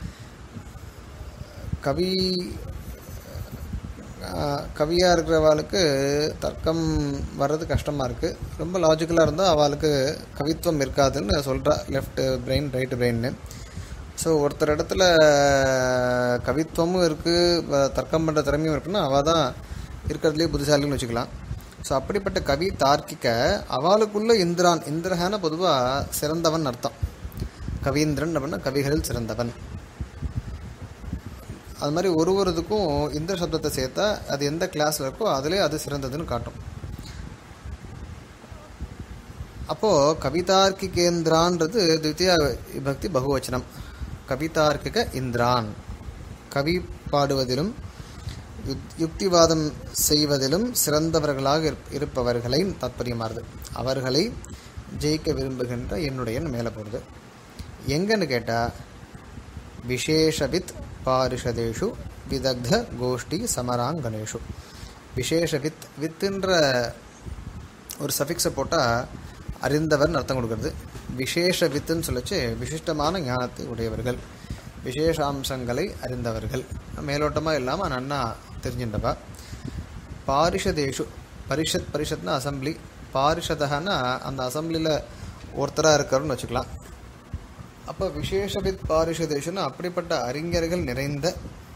கவி கவியாக இருக்கிறவாளுக்கு தர்க்கம் வர்றது கஷ்டமாக இருக்குது ரொம்ப லாஜிக்கலாக இருந்தால் அவளுக்கு கவித்துவம் இருக்காதுன்னு சொல்கிறா லெஃப்ட் பிரெயின் ரைட்டு பிரெயின்னு ஸோ ஒருத்தர் இடத்துல கவித்துவமும் இருக்குது தர்க்கம் பண்ணுற திறமையும் இருக்குன்னா அவள் தான் இருக்கிறதுலே புத்திசாலின்னு வச்சுக்கலாம் ஸோ அப்படிப்பட்ட கவி தார்க்கிக்க அவளுக்குள்ள இந்திரான் இந்திரஹான பொதுவாக சிறந்தவன் அர்த்தம் கவீந்திரன் அப்படின்னா கவிகளில் சிறந்தவன் அது மாதிரி ஒரு ஒரு இதுக்கும் இந்திர சப்தத்தை சேர்த்தா அது எந்த கிளாஸில் இருக்கோ அதிலே அது சிறந்ததுன்னு காட்டும் அப்போது கவிதார்க்கிகேந்திரான்றது தித்தியா விபக்தி பகுவச்சனம் கவிதார்க்கிக இந்திரான் கவி பாடுவதிலும் யுக்- யுக்திவாதம் செய்வதிலும் சிறந்தவர்களாக இருப்- இருப்பவர்களை தாத்பரியமாறுது அவர்களை ஜெயிக்க விரும்புகின்ற என்னுடைய மேலே போகிறது எங்கன்னு கேட்டால் விசேஷவித் பாரிஷதேஷு விதக்த கோஷ்டி சமராங்கனேஷு விசேஷவித் வித்துன்ற ஒரு சஃபிக்ஸை போட்டால் அறிந்தவர்னு அர்த்தம் கொடுக்கறது விசேஷ வித்துன்னு சொல்லிச்சு விசிஷ்டமான ஞானத்தை உடையவர்கள் விசேஷாம்சங்களை அறிந்தவர்கள் மேலோட்டமாக இல்லாமல் நன்னா தெரிஞ்சின்றவா பாரிஷதேஷு பரிஷத் பரிஷத்னா அசம்பிளி பாரிஷதகன்னா அந்த அசம்பிளியில் ஒருத்தராக இருக்காருன்னு வச்சுக்கலாம் அப்போ விசேஷவித் பாரிஷதேஷுன்னு அப்படிப்பட்ட அறிஞர்கள் நிறைந்த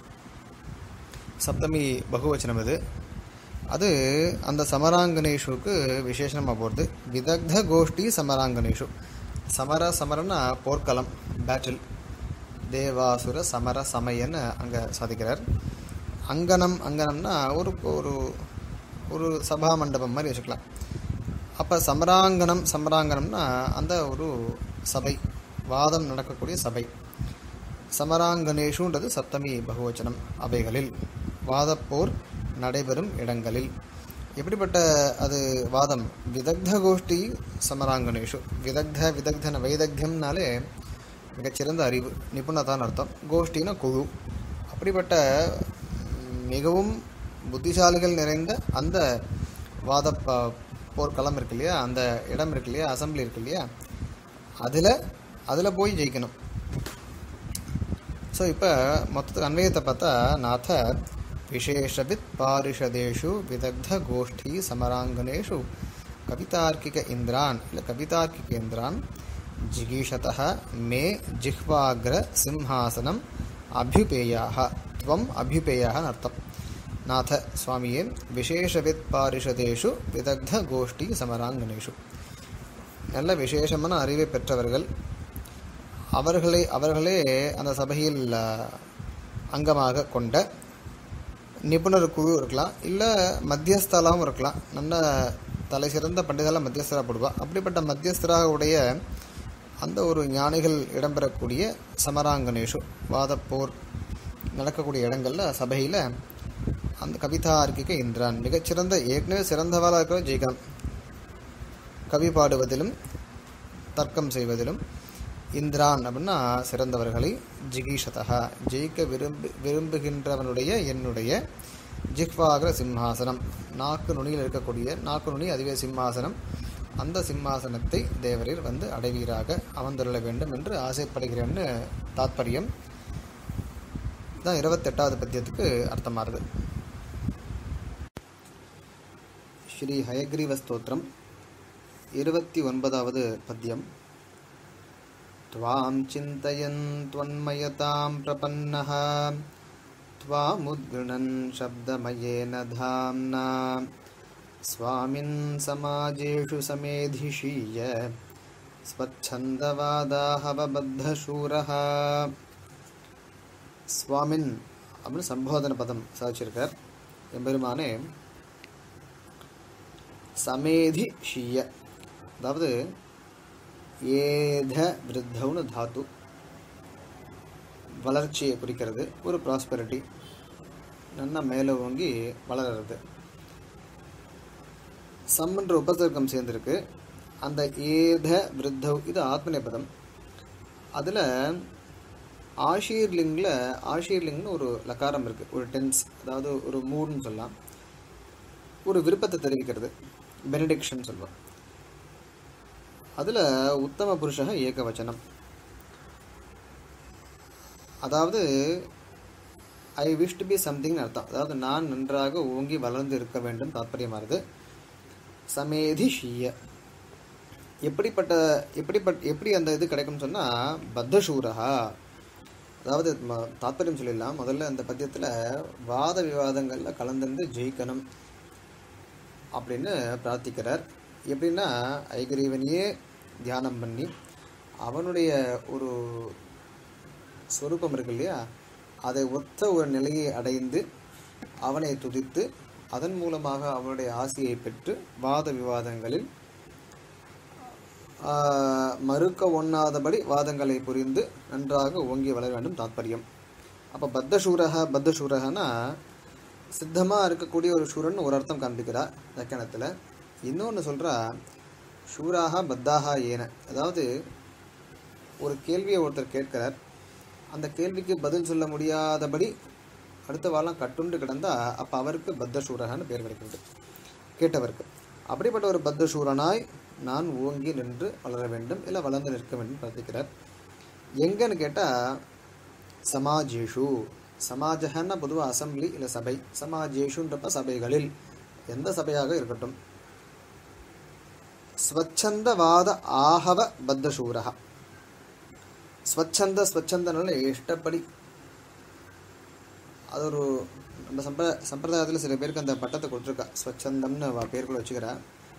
சப்தமி பகுவச்சனம் இது அது அந்த சமராங்கனேஷுக்கு விசேஷமாக போகிறது விதக்த கோஷ்டி சமராங்கனேஷு சமர சமரனா போர்க்களம் பேட்டில் தேவாசுர சமர சமயன்னு அங்கே சாதிக்கிறார் அங்கனம் அங்கனம்னா ஒரு ஒரு ஒரு சபா மண்டபம் மாதிரி வச்சுக்கலாம் அப்போ சமராங்கனம் சமராங்கனம்னா அந்த ஒரு சபை வாதம் நடக்கக்கூடிய சபை சமராங்கனேஷுன்றது சப்தமி பகுவச்சனம் அவைகளில் வாதப்போர் நடைபெறும் இடங்களில் எப்படிப்பட்ட அது வாதம் விதக்த கோஷ்டி சமராங்கனேஷு விதக்த விதக்தன வைதக்யம்னாலே மிகச்சிறந்த அறிவு நிபுணதான் அர்த்தம் கோஷ்டினா குழு அப்படிப்பட்ட மிகவும் புத்திசாலிகள் நிறைந்த அந்த வாத ப- போர்க்களம் இருக்கு இல்லையா அந்த இடம் இருக்கு இல்லையா அசம்பிளி இருக்கு இல்லையா அதில் அதில் போய் ஜெயிக்கணும் ஸோ இப்போ மொத்தத்துக்கு அன்வயத்தை பார்த்தா நாத விசேஷவித் பாரிஷதேஷு விதக்த கோஷ்டி சமராங்கனேஷு கவிதார்க்கிக இந்திரான் இல்லை கவிதார்க்கிகேந்திரான் ஜிகீஷதः மே ஜிஹ்வாக்ர சிம்ஹாசனம் அபியுபேயாக துவம் அபியுபேயாகன்னு அர்த்தம் நாத சுவாமியே விசேஷவித் பாரிஷதேஷு விதக்த கோஷ்டி சமராங்கனேஷு நல்ல விசேஷமான அறிவை பெற்றவர்கள் அவர்களை அவர்களே அந்த சபையில் அஹ், அங்கமாக கொண்ட நிபுணர் குழு இருக்கலாம் இல்லை மத்தியஸ்தலாகவும் இருக்கலாம் நல்ல தலை சிறந்த பண்டிதெல்லாம் மத்தியஸ்தராக போடுவா அப்படிப்பட்ட மத்தியஸ்தராக உடைய அந்த ஒரு ஞானிகள் இடம்பெறக்கூடிய சமராங்கனேஷு வாதப்போர் நடக்கக்கூடிய இடங்களில் சபையில் அந்த கவிதா அர்க்கிக்க இந்திரான் மிகச்சிறந்த ஏற்கனவே சிறந்தவளாக இருக்கிற ஜெய்காந்த் கவி பாடுவதிலும் தர்க்கம் செய்வதிலும் இந்திரான் அப்படின்னா சிறந்தவர்களை ஜிகீஷதா ஜெயிக்க விரும்பு விரும்புகின்றவனுடைய என்னுடைய ஜிஹ்வாகர சிம்ஹாசனம் நாக்கு நுனியில் இருக்கக்கூடிய நாக்கு நுனி அதுவே சிம்மாசனம் அந்த சிம்மாசனத்தை தேவரீர் வந்து அடைவீராக அமர்ந்துள்ள வேண்டும் என்று ஆசைப்படுகிறேன்னு தாத்பரியம் தான் இருபத்தெட்டாவது பத்தியத்துக்கு அர்த்தமாகுது ஸ்ரீ ஹயக்ரீவ ஸ்தோத்திரம் இருபத்தி ஒன்பதாவது பத்தியம் त्वां चिन्तयन् त्वन्मयतां प्रपन्नः त्वामुद्गृणन् शब्दमयेन धाम्ना स्वामिन् समाजेषु समेधिषीय स्वच्छन्दवादाहवबद्धशूरः ஸ்வாமின் அப்படின்னு சம்போதன பதம் சாதிச்சிருக்கார் எம்பெருமானே சமேதி ஷீய அதாவது ஏத விருத்தவுன்னு தாத்து வளர்ச்சியை குறிக்கிறது ஒரு ப்ராஸ்பெரிட்டி நல்லா மேலே ஓங்கி வளர்றது சம்ன்ற உபசர்க்கம் சேர்ந்திருக்கு அந்த ஏத விருத்தவ் இது ஆத்மநேபதம் அதில் ஆஷீர்லிங்கில் ஆஷீர்லிங்னு ஒரு லக்காரம் இருக்குது ஒரு டென்ஸ் அதாவது ஒரு மூடுன்னு சொல்லலாம் ஒரு விருப்பத்தை தெரிவிக்கிறது பெனடிக்ஷன் சொல்லுவோம் அதில் உத்தம புருஷக ஏகவச்சனம் அதாவது ஐ விஷ் டு பி சம்திங்னு அர்த்தம் அதாவது நான் நன்றாக ஓங்கி வளர்ந்து இருக்க வேண்டும் தாற்பயமானது சமேதி ஷீய எப்படிப்பட்ட எப்படிப்பட்ட எப்படி அந்த இது கிடைக்கும்னு சொன்னால் பத்தசூரஹா அதாவது ம- தாத்பரியம் சொல்லிடலாம் முதல்ல அந்த பத்தியத்தில் வாத விவாதங்களில் கலந்துருந்து ஜெயிக்கணும் அப்படின்னு பிரார்த்திக்கிறார் எப்படின்னா ஐகரீவனையே தியானம் பண்ணி அவனுடைய ஒரு ஸ்வரூபம் இருக்கு இல்லையா அதை ஒத்த ஒரு நிலையை அடைந்து அவனை துதித்து அதன் மூலமாக அவனுடைய ஆசையை பெற்று வாத விவாதங்களில் ஆஹ், மறுக்க ஒண்ணாதபடி வாதங்களை புரிந்து நன்றாக ஓங்கி வளர வேண்டும் தாத்பரியம் அப்போ பத்தசூரக பத்தசூரகனா சித்தமாக இருக்கக்கூடிய ஒரு சூரன் ஒரு அர்த்தம் காண்பிக்கிறா இலக்கணத்தில் இன்னொன்று சொல்கிறா சூராக பத்தாக ஏன அதாவது ஒரு கேள்வியை ஒருத்தர் கேட்கிறார் அந்த கேள்விக்கு பதில் சொல்ல முடியாதபடி அடுத்த வாரம் கட்டுண்டு கிடந்தா அப்போ அவருக்கு பத்த சூரகன்னு பேர் கிடைக்கிறது கேட்டவருக்கு அப்படிப்பட்ட ஒரு பத்த சூரனாய் நான் ஓங்கி நின்று வளர வேண்டும் இல்லை வளர்ந்து நிற்க வேண்டும் பிரார்த்திக்கிறார் எங்கன்னு கேட்டால் சமாஜேஷு சமாஜகன்னா பொதுவாக அசம்பிளி இல்லை சபை சமாஜேஷுன்றப்ப சபைகளில் எந்த சபையாக இருக்கட்டும் ஸ்வச்சந்தவாத ஆகவ பத்தசூரக ஸ்வச்சந்த ஸ்வச்சந்தனால இஷ்டப்படி அது ஒரு நம்ம சம்ப சம்பிரதாயத்தில் சில பேருக்கு அந்த பட்டத்தை கொடுத்துருக்கா ஸ்வச்சந்தம்னு அவ பேர் கூட வச்சுக்கிறா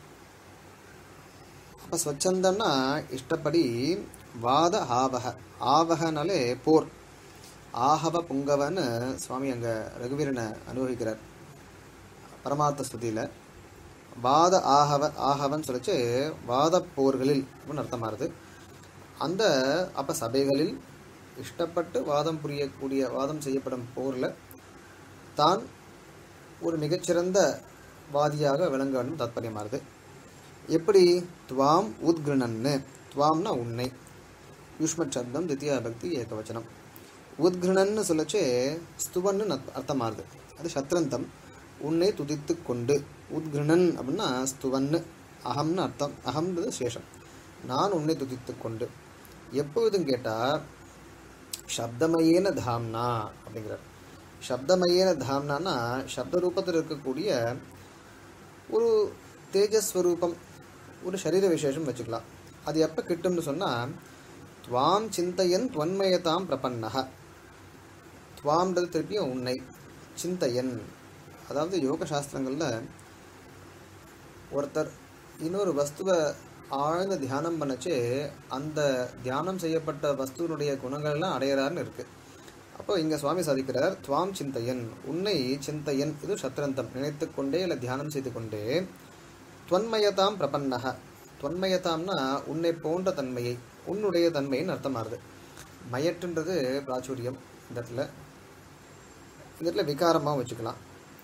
அப்போ ஸ்வச்சந்தம்னா இஷ்டப்படி வாத ஆவக ஆவகனாலே போர் ஆஹவ புங்கவன்னு சுவாமி அங்கே ரகுவீரனை அனுபவிக்கிறார் பரமார்த்த ஸ்துதியில் வாத ஆகவ ஆகவன் சொல்லிச்சு வாத போர்களில் அப்படின்னு அர்த்தமாகுது அந்த அப்போ சபைகளில் இஷ்டப்பட்டு வாதம் புரியக்கூடிய வாதம் செய்யப்படும் போரில் தான் ஒரு மிகச்சிறந்த வாதியாக விளங்க வேண்டும் தாத்பரியமாகுது எப்படி துவாம் உத்கிருணன்னு துவாம்னா உன்னை யுஷ்மத் சப்தம் தித்தியா பக்தி ஏகவச்சனம் உத்கிருணன்னு சொல்லச்சே ஸ்துவன்னு நத்- அர்த்தமாகுது அது சத்ரந்தம் உன்னை துதித்து கொண்டு உத்கிருணன் அப்படின்னா ஸ்துவன்னு அகம்னு அர்த்தம் அகம்ன்றது சேஷம் நான் உன்னை துதித்து கொண்டு எப்பொழுதும் கேட்டால் சப்தமயேன தாம்னா அப்படிங்கிறார் சப்தமயேன தாம்னானா சப்த ரூபத்தில் இருக்கக்கூடிய ஒரு தேஜஸ்வரூபம் ஒரு சரீர விசேஷம் வச்சுக்கலாம் அது எப்போ கிட்டும்னு சொன்னால் துவாம் சிந்தையன் துவன்மயதாம் பிரபன்னக துவாம்ன்றது திருப்பியும் உன்னை சிந்தையன் அதாவது யோக சாஸ்திரங்களில் ஒருத்தர் இன்னொரு வஸ்துவை ஆழ்ந்த தியானம் பண்ணச்சே அந்த தியானம் செய்யப்பட்ட வஸ்துவினுடைய குணங்கள்லாம் அடையறாருன்னு இருக்கு அப்போ இங்கே சுவாமி சாதிக்கிறார் துவாம் சிந்தையன் உன்னை சிந்தையன் இது சத்ரந்தம் நினைத்து கொண்டே இல்லை தியானம் செய்து கொண்டே துவன்மயதாம் பிரபன்னக துவன்மயதாம்னா உன்னை போன்ற தன்மையை உன்னுடைய தன்மைன்னு அர்த்தமாகுது மயற்றுன்றது பிராச்சுரியம் இந்த இடத்துல இந்த இடத்துல விகாரமாக வச்சுக்கலாம்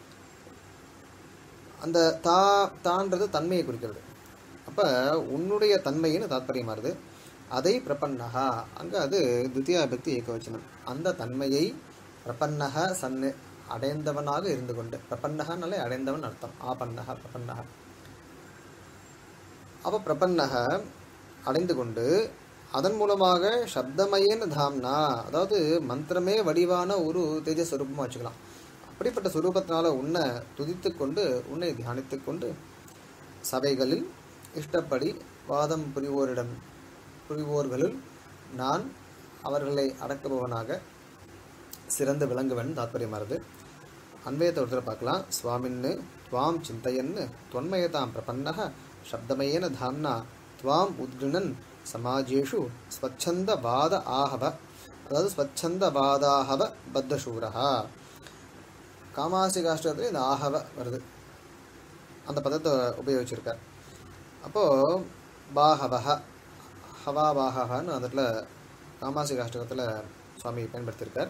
அந்த தா தான்றது தன்மையை குறிக்கிறது அப்போ உன்னுடைய தன்மைன்னு தாத்பரியமாகுது அதை பிரபன்னகா அங்கே அது துத்தியா பக்தி ஏகவச்சனம் அந்த தன்மையை பிரபன்னக சன்னு அடைந்தவனாக இருந்து கொண்டு பிரபன்னகனாலே அடைந்தவன் அர்த்தம் ஆபன்னக பிரபன்னக அப்போ பிரபன்னக அடைந்து கொண்டு அதன் மூலமாக சப்தமயேன தாம்னா அதாவது மந்திரமே வடிவான ஒரு தேஜஸ்வரூபமாக வச்சுக்கலாம் அப்படிப்பட்ட சுரூபத்தினால உன்னை துதித்து கொண்டு உன்னை தியானித்து கொண்டு சபைகளில் இஷ்டப்படி வாதம் புரிவோரிடம் புரிவோர்களுள் நான் அவர்களை அடக்குபவனாக சிறந்து விளங்குவன் தாத்பரியமானது அன்வயத்தை ஒருத்தர் பார்க்கலாம் சுவாமின்னு துவாம் சிந்தையன்னு தொன்மயதாம் பிரபன்னக சப்தமயேன தாம்னா துவாம் உத்கிருணன் சமாஜேஷு ஸ்வச்சந்த வாத ஆஹவ அதாவது ஸ்வச்சந்த வாதாஹவ பத்தசூரஹா காமாசிகாஷ்டத்தில் இந்த ஆஹவ வருது அந்த பதத்தை உபயோகிச்சிருக்கார் அப்போது பாஹவஹ ஹவா பாஹன்னு அந்த இடத்துல காமாசிகாஷ்டகத்தில் சுவாமி பயன்படுத்தியிருக்கார்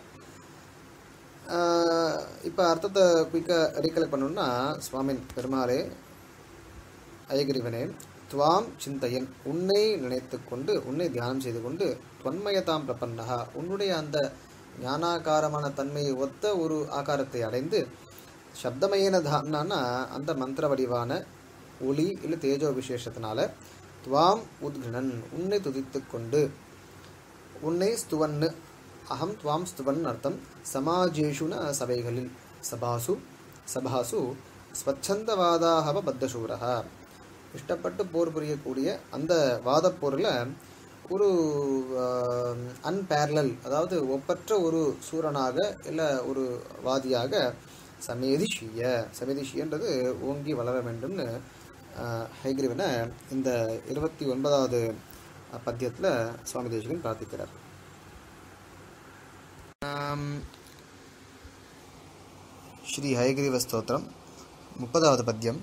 இப்போ அர்த்தத்தை குயிக்காக ரீகலெக்ட் பண்ணணும்னா சுவாமின் பெருமாளே அயகிரிவனே துவாம் சிந்தையன் உன்னை நினைத்து கொண்டு உன்னை தியானம் செய்து கொண்டு தொன்மயதாம் பிரபன்னகா உன்னுடைய அந்த ஞானாகாரமான தன்மையை ஒத்த ஒரு ஆகாரத்தை அடைந்து சப்தமயன தாம்னானா அந்த மந்திர வடிவான ஒளி இல்லை தேஜோ விசேஷத்தினால துவாம் உத்கிருணன் உன்னை துதித்து கொண்டு உன்னை ஸ்துவன்னு அகம் துவாம் ஸ்துவன் அர்த்தம் சமாஜேஷுன சபைகளில் சபாசு சபாசு ஸ்வச்சந்தவாதாகவ பத்தசூரா இஷ்டப்பட்டு போர் புரியக்கூடிய அந்த வாதப்போரில் ஒரு அன்பேரலல் அதாவது ஒப்பற்ற ஒரு சூரனாக இல்லை ஒரு வாதியாக சமேதிஷிய சமேதிஷியன்றது ஓங்கி வளர வேண்டும்னு ஆஹ், ஹைகிரீவனை இந்த இருபத்தி ஒன்பதாவது பத்தியத்தில் சுவாமி தேசிகன் பிரார்த்திக்கிறார் ஆம், ஸ்ரீ ஹயகிரீவ ஸ்தோத்திரம் முப்பதாவது பத்தியம்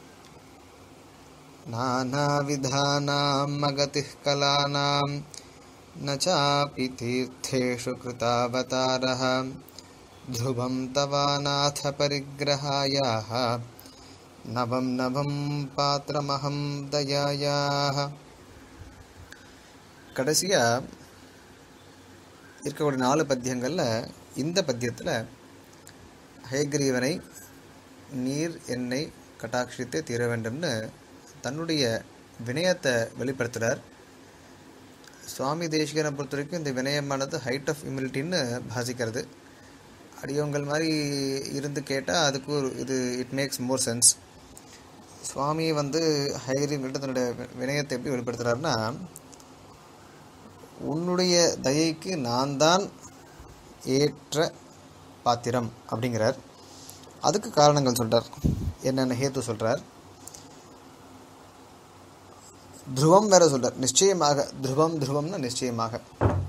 नानाविधानां मगतिः कलानां न चापि तीर्थेषु कृतावतारः ध्रुवं तवानाथ परिग्रहायाः नवं नवं பாத்திரமகம் தயாயாக கடைசியாக இருக்கக்கூடிய நாலு பத்தியங்களில் இந்த பத்தியத்தில் ஹயக்ரீவனை நீர் என்னை கட்டாட்சித்தே தீர வேண்டும்னு தன்னுடைய வினயத்தை வெளிப்படுத்துகிறார் சுவாமி தேசிகனை பொறுத்த வரைக்கும் இந்த வினயமானது ஹைட் ஆஃப் இம்யூனிட்டின்னு பாசிக்கிறது அடியவங்கள் மாதிரி இருந்து கேட்டால் அதுக்கு ஒரு இது it makes more sense Swami வந்து ஹைகிரீவ்கிட்ட தன்னுடைய வினயத்தை எப்படி வெளிப்படுத்துகிறாருன்னா உன்னுடைய தயைக்கு நான் தான் ஏற்ற பாத்திரம் அப்படிங்கிறார் அதுக்கு காரணங்கள் சொல்கிறார் என்னென்ன ஹேத்து சொல்கிறார் த்ருவம் வேற சொல்கிறார் நிச்சயமாக த்ருவம் த்ருவம்னா நிச்சயமாக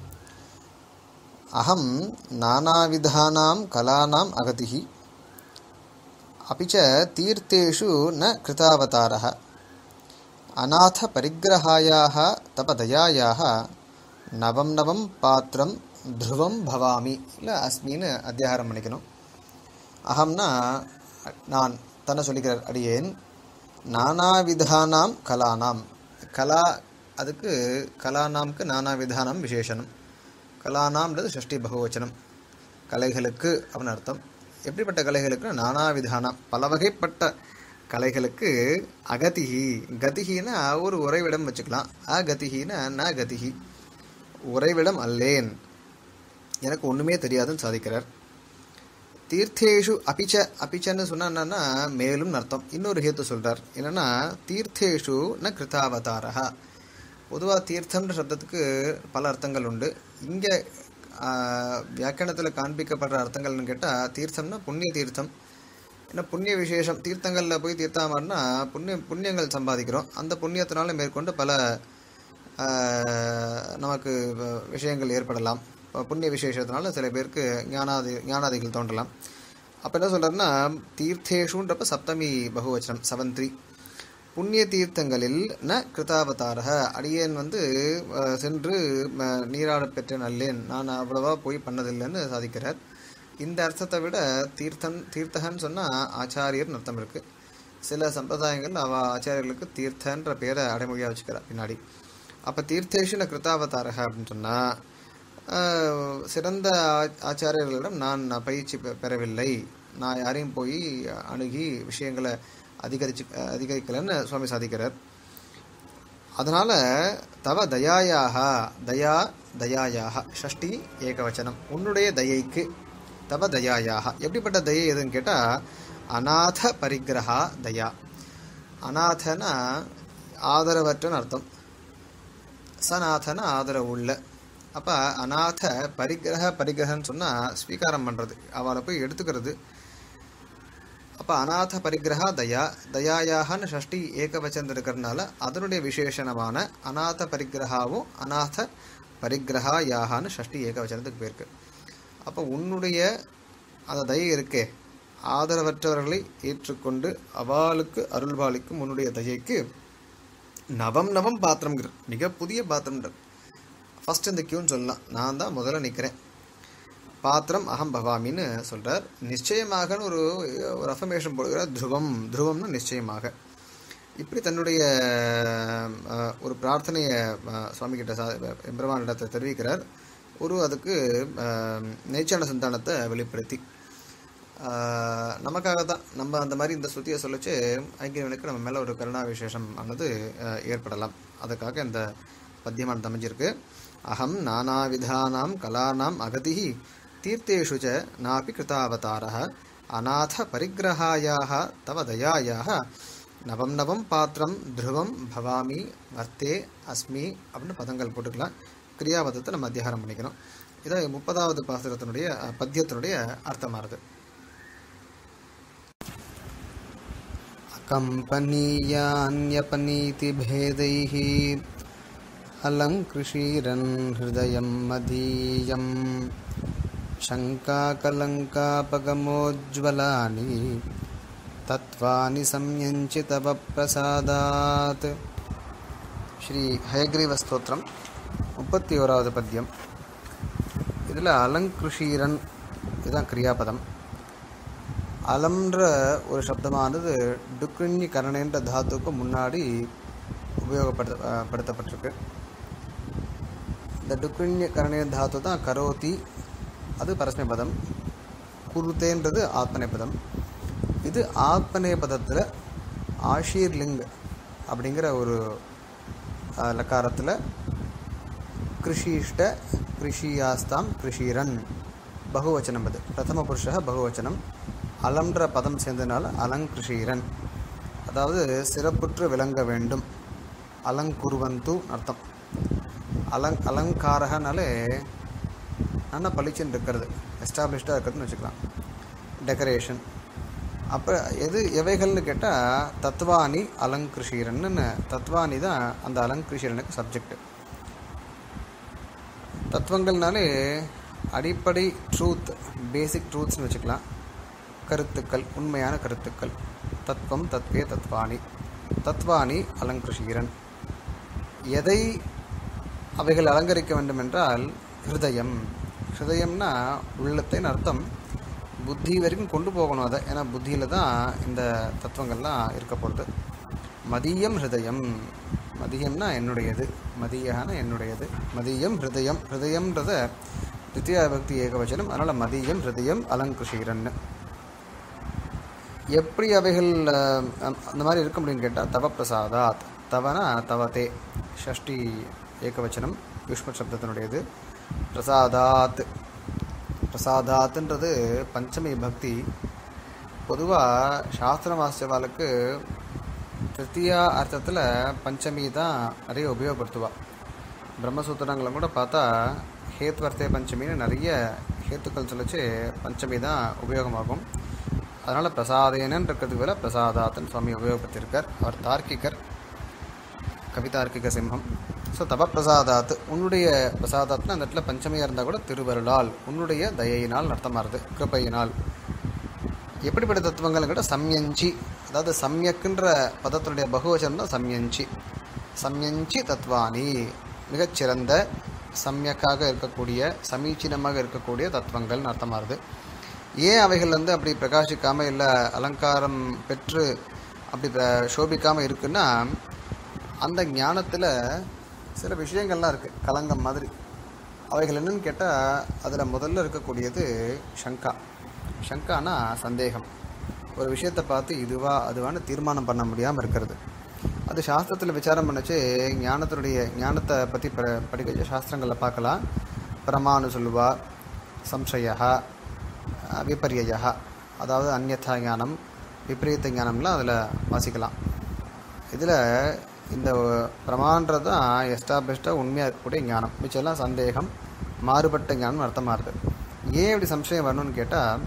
அகம் நானாவிதானாம் கலானாம் அகதிः अपि च तीर्थेषु न कृतावतारः अनाथपरिग्रहायाः तपदयायाः நவம் நவம் பாத்திரம் த்ருவம் பவாமி இல்லை அஸ்மின்னு அத்தியாகாரம் பண்ணிக்கணும் அகம்னா நான் தன்னை சொல்லிக்கிறார் அடியேன் நானாவிதானாம் கலானாம் கலா அதுக்கு கலானாம்க்கு நானாவிதானம் விசேஷனம் கலானாம்ன்றது ஷஷ்டி பகுவச்சனம் கலைகளுக்கு அப்படின்னு அர்த்தம் எப்படிப்பட்ட கலைகளுக்கு நானாவிதானம் பல வகைப்பட்ட கலைகளுக்கு அகதிகி கதிகின்னா ஒரு உறைவிடம் வச்சுக்கலாம் அகதிகின்னா ந கதிகி உறைவிடம் அல்லேன் எனக்கு ஒன்றுமே தெரியாதுன்னு சாதிக்கிறார் தீர்த்தேஷு அபிச்ச அபிச்சன்னு சொன்னா என்னன்னா மேலும் அர்த்தம் இன்னொரு ஹேத்து சொல்றார் என்னன்னா தீர்த்தேஷு ந கிருதாவதாரா பொதுவாக தீர்த்தம்ன்ற சப்தத்துக்கு பல அர்த்தங்கள் உண்டு இங்கே வியாக்கியானத்தில் காண்பிக்கப்படுற அர்த்தங்கள்னு கேட்டால் தீர்த்தம்னா புண்ணிய தீர்த்தம் ஏன்னா புண்ணிய விசேஷம் தீர்த்தங்களில் போய் தீர்த்தாமன்னா புண்ணிய புண்ணியங்கள் சம்பாதிக்கிறோம் அந்த புண்ணியத்தினால மேற்கொண்டு பல நமக்கு விஷயங்கள் ஏற்படலாம் இப்போ புண்ணிய விசேஷத்தினால சில பேருக்கு ஞானாதி ஞானாதிகள் தோன்றலாம் அப்போ என்ன சொல்கிறாருன்னா தீர்த்தேஷுன்றப்ப சப்தமி பகுவச்சனம் செவன் புண்ணிய தீர்த்தங்களில் ந கிருதாவதாரக அடியேன் வந்து சென்று நீராட பெற்ற நல்லேன் நான் அவ்வளவா போய் பண்ணதில்லைன்னு சாதிக்கிறார் இந்த அர்த்தத்தை விட தீர்த்தன் தீர்த்தகன்னு சொன்னால் ஆச்சாரியர்னு அர்த்தம் இருக்குது சில சம்பிரதாயங்கள் அவ ஆச்சாரியர்களுக்கு தீர்த்தன்ற பேரை அடைமொழியாக வச்சுக்கிறார் பின்னாடி அப்போ தீர்த்தேஷுன கிருதாவதாரக அப்படின்னு சொன்னால் சிறந்த ஆச்சாரியர்களிடம் நான் பயிற்சி பெறவில்லை நான் யாரையும் போய் அணுகி விஷயங்களை அதிகரிச்சு அதிகரிக்கலன்னு சுவாமி சாதிக்கிறார் அதனால் தவ தயாயாக தயா தயாயாக ஷஷ்டி ஏகவச்சனம் உன்னுடைய தயைக்கு தவ தயாயாக எப்படிப்பட்ட தயை எதுன்னு கேட்டால் அநாத பரிகிரகா தயா அநாதனா ஆதரவற்றன்னு அர்த்தம் சநாதன ஆதரவு உள்ள அப்போ அநாத பரிகிரக பரிகிரகன்னு சொன்னால் ஸ்வீகாரம் பண்ணுறது அவளை போய் எடுத்துக்கிறது அப்போ அநாத பரிகிரகா தயா தயாயாகன்னு ஷஷ்டி ஏகவச்சன் இருக்கிறதுனால அதனுடைய விசேஷணமான அநாத பரிகிரகாவும் அநாத பரிகிரகா யாகான்னு ஷஷ்டி ஏகவச்சனத்துக்கு போயிருக்கு அப்போ உன்னுடைய அந்த தயை இருக்கே ஆதரவற்றவர்களை ஏற்றுக்கொண்டு அவளுக்கு அருள்பாலிக்கும் உன்னுடைய தயைக்கு நவம் நவம் பாத்திரம்ங்கிற மிக புதிய பாத்திரம்ன்ற ஃபர்ஸ்ட் இந்த கியூன்னு சொல்லலாம் நான் தான் முதல்ல நிற்கிறேன் பாத்திரம் அகம் பவாமின்னு சொல்கிறார் நிச்சயமாகன்னு ஒரு ஒரு அஃபர்மேஷன் போடுகிறார் துருவம் துருவம்னு நிச்சயமாக இப்படி தன்னுடைய ஒரு பிரார்த்தனையை சுவாமி கிட்ட சா எம்பெருமானிடத்தை தெரிவிக்கிறார் ஒரு அதுக்கு நேச்சான சந்தானத்தை வெளிப்படுத்தி நமக்காக தான் நம்ம அந்த மாதிரி இந்த ஸ்ருதியை சொல்லிச்சு ஐக்கியவனுக்கு நம்ம மேலே ஒரு கருணா விசேஷம் ஆனது ஏற்படலாம் அதுக்காக இந்த பத்தியமானது அமைஞ்சிருக்கு அகம் நானாவிதானாம் கலானாம் அகதி தீர்த்தேஷு ச நாபி கிருதாவதாரः அநாத பரிகிரகாயாக தவ தயாயாக நவம் நவம் பாத்திரம் துருவம் பவாமி வர்த்தே அஸ்மி அப்படின்னு பதங்கள் போட்டுக்கலாம் கிரியாபதத்தை நம்ம அத்தியாரம் பண்ணிக்கணும் இதை முப்பதாவது பாசுரத்தினுடைய பத்தியத்தினுடைய அர்த்தமாகுது कम्पनीयान्यपनीतिभेदैः अलङ्कृषीरन् हृदयं मदीयं शङ्काकलङ्कापगमोज्ज्वलानि तत्त्वानि संयञ्चि तव प्रसादात् ஸ்ரீ ஹயக்ரீவ ஸ்தோத்திரம் முப்பத்தி ஓராவது பத்தியம் இதில் அலங்கிருஷீரன் இதுதான் கிரியாபதம் அலம்ன்ற ஒரு சப்தமானது டுக்குண்ணி கரணன்ற தாத்துக்கு முன்னாடி உபயோகப்படுத்த அஹ், படுத்தப்பட்டிருக்கு இந்த டுக்குண்ய கரணே தாத்து தான் கரோதி அது பரஸ்மை பதம் குருத்தேன்றது ஆத்மனை பதம் இது ஆத்மனை பதத்தில் ஆஷீர் லிங் அப்படிங்கிற ஒரு அஹ், லக்காரத்தில் கிருஷிஷ்ட கிருஷியாஸ்தாம் கிருஷீரன் பகுவச்சனம் அது பிரதம புருஷ பகுவச்சனம் அலம்ன்ற பதம் சேர்ந்ததுனால அலங்கிருஷீரன் அதாவது சிறப்புற்று விளங்க வேண்டும் அலங்குருவந்து அர்த்தம் அலங் அலங்காரகனாலே நல்லா பளிச்சுன்னு இருக்கிறது எஸ்டாப்ளிஷ்டாக இருக்கிறதுன்னு வச்சுக்கலாம் டெக்கரேஷன் அப்போ எது எவைகள்னு கேட்டால் தத்வானி அலங்கிருஷீரன்னு தத்வானி தான் அந்த அலங்கிருஷீரனுக்கு சப்ஜெக்ட் தத்துவங்கள்னாலே அடிப்படை ட்ரூத் பேசிக் ட்ரூத்ஸ்னு வச்சுக்கலாம் கருத்துக்கள் உண்மையான கருத்துக்கள் தத்துவம் தத்வே தத்வானி தத்வானி அலங்கிருஷீரன் எதை அவைகள் அலங்கரிக்க வேண்டும் என்றால் ஹிருதயம் ஹிருதயம்னா உள்ளத்தைன்னு அர்த்தம் புத்தி வரைக்கும் கொண்டு போகணும் அதை ஏன்னா புத்தியில் தான் இந்த தத்துவங்கள்லாம் இருக்க போகிறது மதியம் ஹிருதயம் மதியம்னா என்னுடையது மதியகான என்னுடையது மதியம் ஹிருதயம் ஹிருதயம்ன்றத தித்தியா பக்தி ஏகவச்சனம் அதனால் மதியம் ஹிருதயம் அலங்குஷீரன் எப்படி அவைகள் அஹ், அந்த மாதிரி இருக்க முடியும்னு கேட்டால் தவ பிரசாதாத் தவனா தவதே ஷஷ்டி ஏகவச்சனம் யுஷ்ம சப்தத்தினுடையது பிரசாதாத் பிரசாதாத்ன்றது பஞ்சமி பக்தி பொதுவாக சாஸ்திரம் வாசிச்சவாளுக்கு திருத்தியா அர்த்தத்தில் பஞ்சமி தான் நிறைய உபயோகப்படுத்துவா பிரம்மசூத்திரங்களை கூட பார்த்தா ஹேத்வர்த்தே பஞ்சமின்னு நிறைய ஹேத்துக்கள் சொல்லிச்சு பஞ்சமி தான் உபயோகமாகும் அதனால் பிரசாதேனன் இருக்கிறதுக்கு பதிலா பிரசாதாத்தன் சுவாமி உபயோகப்படுத்தியிருக்கார் அவர் தார்க்கிகர் கவிதார்க்கிக சிம்மம் ஸோ தப பிரசாதாத் உன்னுடைய பிரசாதாத்னா அந்த இடத்துல பஞ்சமியாக இருந்தால் கூட திருவருளால் உன்னுடைய தயையினால் அர்த்தமாகுது கிருபையினால் எப்படிப்பட்ட தத்துவங்கள் கூட சம்யஞ்சி அதாவது சம்யக்குன்ற பதத்தினுடைய பகுவச்சனம் தான் சம்யஞ்சி சம்யஞ்சி தத்வானி மிகச்சிறந்த சம்யக்காக இருக்கக்கூடிய சமீச்சீனமாக இருக்கக்கூடிய தத்துவங்கள்னு அர்த்தமாகுது ஏன் அவைகள் வந்து அப்படி பிரகாசிக்காமல் இல்லை அலங்காரம் பெற்று அப்படி ப- சோபிக்காம இருக்குன்னா அந்த ஞானத்தில் சில விஷயங்கள்லாம் இருக்குது கலங்கம் மாதிரி அவைகள் என்னன்னு கேட்டால் அதில் முதல்ல இருக்கக்கூடியது சங்கா சங்கானா சந்தேகம் ஒரு விஷயத்தை பார்த்து இதுவா அதுவான்னு தீர்மானம் பண்ண முடியாமல் இருக்கிறது அது சாஸ்திரத்தில் விசாரம் பண்ணச்சு ஞானத்தினுடைய ஞானத்தை பற்றி ப படிக்க சாஸ்திரங்களில் பார்க்கலாம் பிரமான்னு சொல்லுவா சம்சயா விபர்யா அதாவது அந்யதா ஞானம் விபரீத ஞானம்லாம் அதில் வாசிக்கலாம் இதில் இந்த பிரமான்றது தான் எஸ்டாப்ளிஷ்டாக உண்மையாக இருக்கக்கூடிய ஞானம் மிச்சம்லாம் சந்தேகம் மாறுபட்ட ஞானம் அர்த்தமாகுது ஏன் இப்படி சம்சயம் வரணும்னு கேட்டால்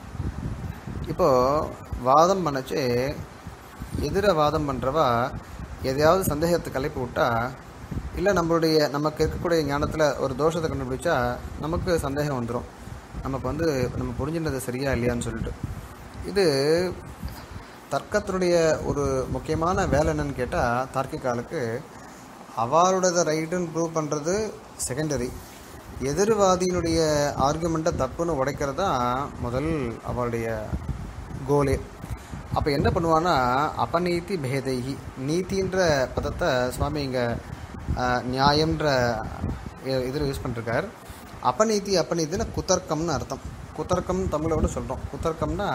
இப்போது வாதம் பண்ணச்சு எதிர வாதம் பண்ணுறவா எதையாவது சந்தேகத்தை கிளப்பி விட்டா இல்லை நம்மளுடைய நமக்கு இருக்கக்கூடிய ஞானத்தில் ஒரு தோஷத்தை கண்டுபிடிச்சா நமக்கு சந்தேகம் வந்துடும் நமக்கு வந்து நம்ம புரிஞ்சுனது சரியா இல்லையான்னு சொல்லிட்டு இது தர்க்கத்தினுடைய ஒரு முக்கியமான வேலை என்னன்னு கேட்டால் தார்க்கிகாலுக்கு அவளோடத ரைட்டுன்னு ப்ரூவ் பண்ணுறது செகண்டரி எதிர்வாதியினுடைய ஆர்குமெண்ட்டை தப்புன்னு உடைக்கிறது தான் முதல் அவளுடைய கோலே அப்போ என்ன பண்ணுவான்னா அபநீதி பேதைகி நீதின்ற பதத்தை சுவாமி இங்கே நியாயம்ன்ற இதில் யூஸ் பண்ணிருக்கார் அபநீதி அபநீதினா குதர்க்கம்னு அர்த்தம் குதர்க்கம் தமிழோட சொல்கிறோம் குதர்க்கம்னா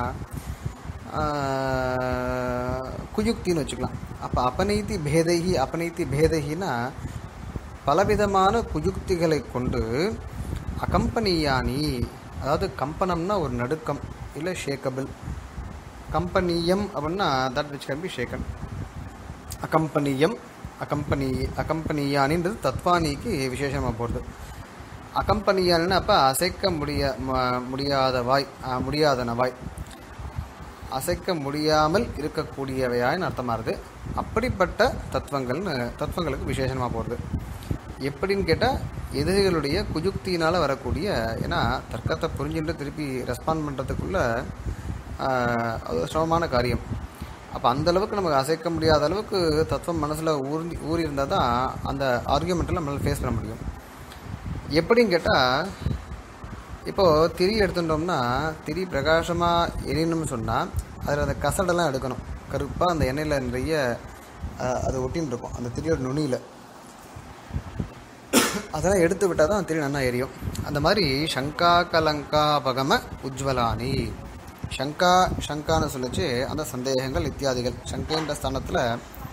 ஆஹ், குயுக்தின்னு வச்சுக்கலாம் அப்போ அபநீதி பேதைகி அபநீதி பேதைகினா பலவிதமான குயுக்திகளை கொண்டு அகம்பனியானி அதாவது கம்பனம்னா ஒரு நடுக்கம் இல்லை ஷேக்கபிள் கம்பனியம் அப்படின்னா that which can be shaken அகம்பனியம் அகம்பனி அகம்பனியானின்றது தத்வானிக்கு விசேஷமாக போகிறது அகம்பனியான்னு அப்போ அசைக்க முடிய ம- முடியாத வாய் ஆ, முடியாதன வாய் அசைக்க முடியாமல் இருக்கக்கூடியவையான்னு அர்த்தமாகுது அப்படிப்பட்ட தத்துவங்கள்னு தத்துவங்களுக்கு விசேஷமாக போகிறது எப்படின்னு கேட்டால் எதிரிகளுடைய குயுக்தியினால் வரக்கூடிய ஏன்னா தர்க்கத்தை புரிஞ்சுட்டு திருப்பி ரெஸ்பாண்ட் பண்ணுறதுக்குள்ள அது ஒரு சிரமமான காரியம் அப்போ அந்த அளவுக்கு நமக்கு அசைக்க முடியாத அளவுக்கு தத்துவம் மனசில் ஊர்ந்து ஊறி இருந்தால் தான் அந்த ஆர்கியூமெண்ட்டில் நம்மளால் ஃபேஸ் பண்ண முடியும் எப்படின்னு கேட்டால் இப்போது திரி எடுத்துட்டோம்னா திரி பிரகாசமாக எரியணும்னு சொன்னால் அதில் அந்த கசடெல்லாம் எடுக்கணும் கருப்பாக அந்த எண்ணெயில் நிறைய அஹ், அது ஒட்டின்னு இருக்கும் அந்த திரியோட நுனியில் அதெல்லாம் எடுத்து விட்டால் தான் திரி நல்லா எரியும் அந்த மாதிரி சங்கா கலங்கா பகம உஜ்வலானி சங்கா சங்கான்னு சொல்லிச்சு அந்த சந்தேகங்கள் இத்தியாதிகள் சங்கைன்ற ஸ்தானத்தில்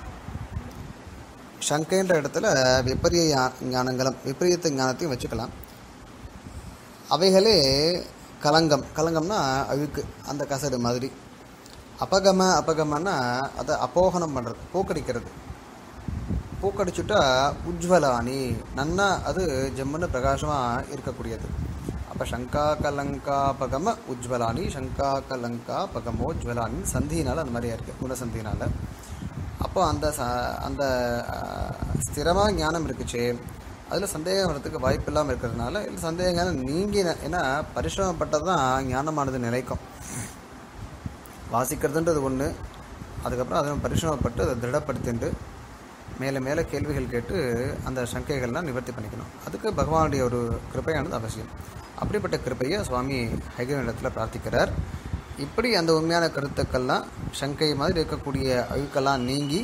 சங்கைன்ற இடத்துல விபரிய ஞா- ஞானங்களும் விபரீத ஞானத்தையும் வச்சுக்கலாம் அவைகளே கலங்கம் கலங்கம்னா அழுக்கு அந்த கசடு மாதிரி அபகம அபகமன்னா அதை அப்போகனம் பண்ணுறது போக்கடிக்கிறது பூக்கடிச்சுட்டா உஜ்வலானி நன்னா அது ஜம்முன்னு பிரகாசமாக இருக்கக்கூடியது அப்போ சங்கா கலங்கா பகம உஜ்வலானி சங்கா கலங்கா பகமோ உஜ்வலானி சந்தியினால் அந்த மாதிரியா இருக்குது குணசந்தியினால் அப்போ அந்த ச அந்த ஸ்திரமாக ஞானம் இருக்குச்சே அதில் சந்தேகம் வரதுக்கு வாய்ப்பு இல்லாமல் இருக்கிறதுனால இல்லை சந்தேகம் நீங்கி ஏன்னா பரிசிரமப்பட்டது தான் ஞானமானது நிலைக்கும் வாசிக்கிறதுன்றது ஒன்று அதுக்கப்புறம் அதை பரிசிரமப்பட்டு அதை திருடப்படுத்திண்டு மேலே மேலே கேள்விகள் கேட்டு அந்த சங்கைகள்லாம் நிவர்த்தி பண்ணிக்கணும் அதுக்கு பகவானுடைய ஒரு கிருபையானது அவசியம் அப்படிப்பட்ட கிருபையை சுவாமி ஹைகிரனிடத்தில் பிரார்த்திக்கிறார் இப்படி அந்த உண்மையான கருத்துக்கள்லாம் சங்கை மாதிரி இருக்கக்கூடிய அழுக்கெல்லாம் நீங்கி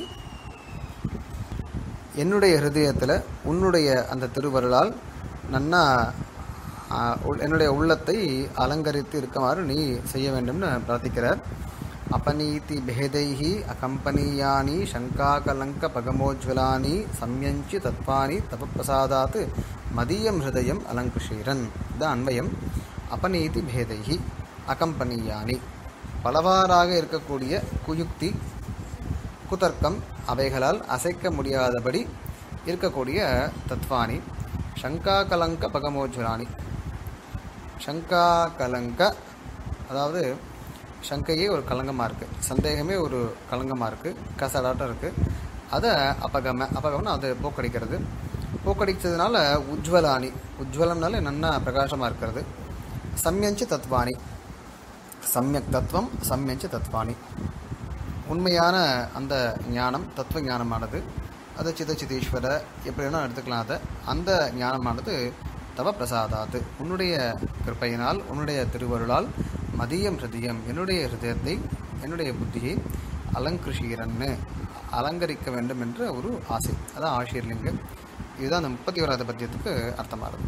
என்னுடைய ஹிருதயத்தில் உன்னுடைய அந்த திருவருளால் நன்னா ஆ, உள்- என்னுடைய உள்ளத்தை அலங்கரித்து இருக்குமாறு நீ செய்ய வேண்டும்னு பிரார்த்திக்கிறார் அபநீதி பேதைஹி அகம்பனீயானி சங்காகலங்க பகமோஜ்வலானி சம்யஞ்சி தத்வானி தபப்பிரசாதாத் மதியம் ஹிருதயம் அலங்குஷீரன் இது அன்வயம் அபநீதி பேதைஹி அகம்பனீயானி பலவாறாக இருக்கக்கூடிய குயுக்தி குதர்க்கம் அவைகளால் அசைக்க முடியாதபடி இருக்கக்கூடிய தத்வானி சங்கா கலங்க பகமோஜ்வலானி சங்கா கலங்க அதாவது சங்கையே ஒரு கலங்கமாக இருக்குது சந்தேகமே ஒரு கலங்கமாக இருக்குது கசடாட்டம் இருக்குது அதை அபகம அபகம்னா அது போக்கடிக்கிறது போக்கடிச்சதுனால உஜ்வலானி உஜ்வலம்னால நன்னா பிரகாசமாக இருக்கிறது சம்யஞ்சி தத்வானி சம்யக் தத்துவம் சம்யஞ்சி தத்வானி உண்மையான அந்த ஞானம் தத்துவ ஞானமானது அது சித சிதீஸ்வர எப்படி வேணால் எடுத்துக்கலாம் அதை அந்த ஞானமானது தவ பிரசாதாத்து உன்னுடைய கிருப்பையினால் உன்னுடைய திருவருளால் மதியம் ஹிருதயம் என்னுடைய ஹிருதயத்தை என்னுடைய புத்தியை அலங்கிருஷீரன்னு அலங்கரிக்க வேண்டும் என்ற ஒரு ஆசை அதான் ஆஷீர்லிங்கு இதுதான் அந்த முப்பத்தி ஓராவது பத்தியத்துக்கு அர்த்தமாகுது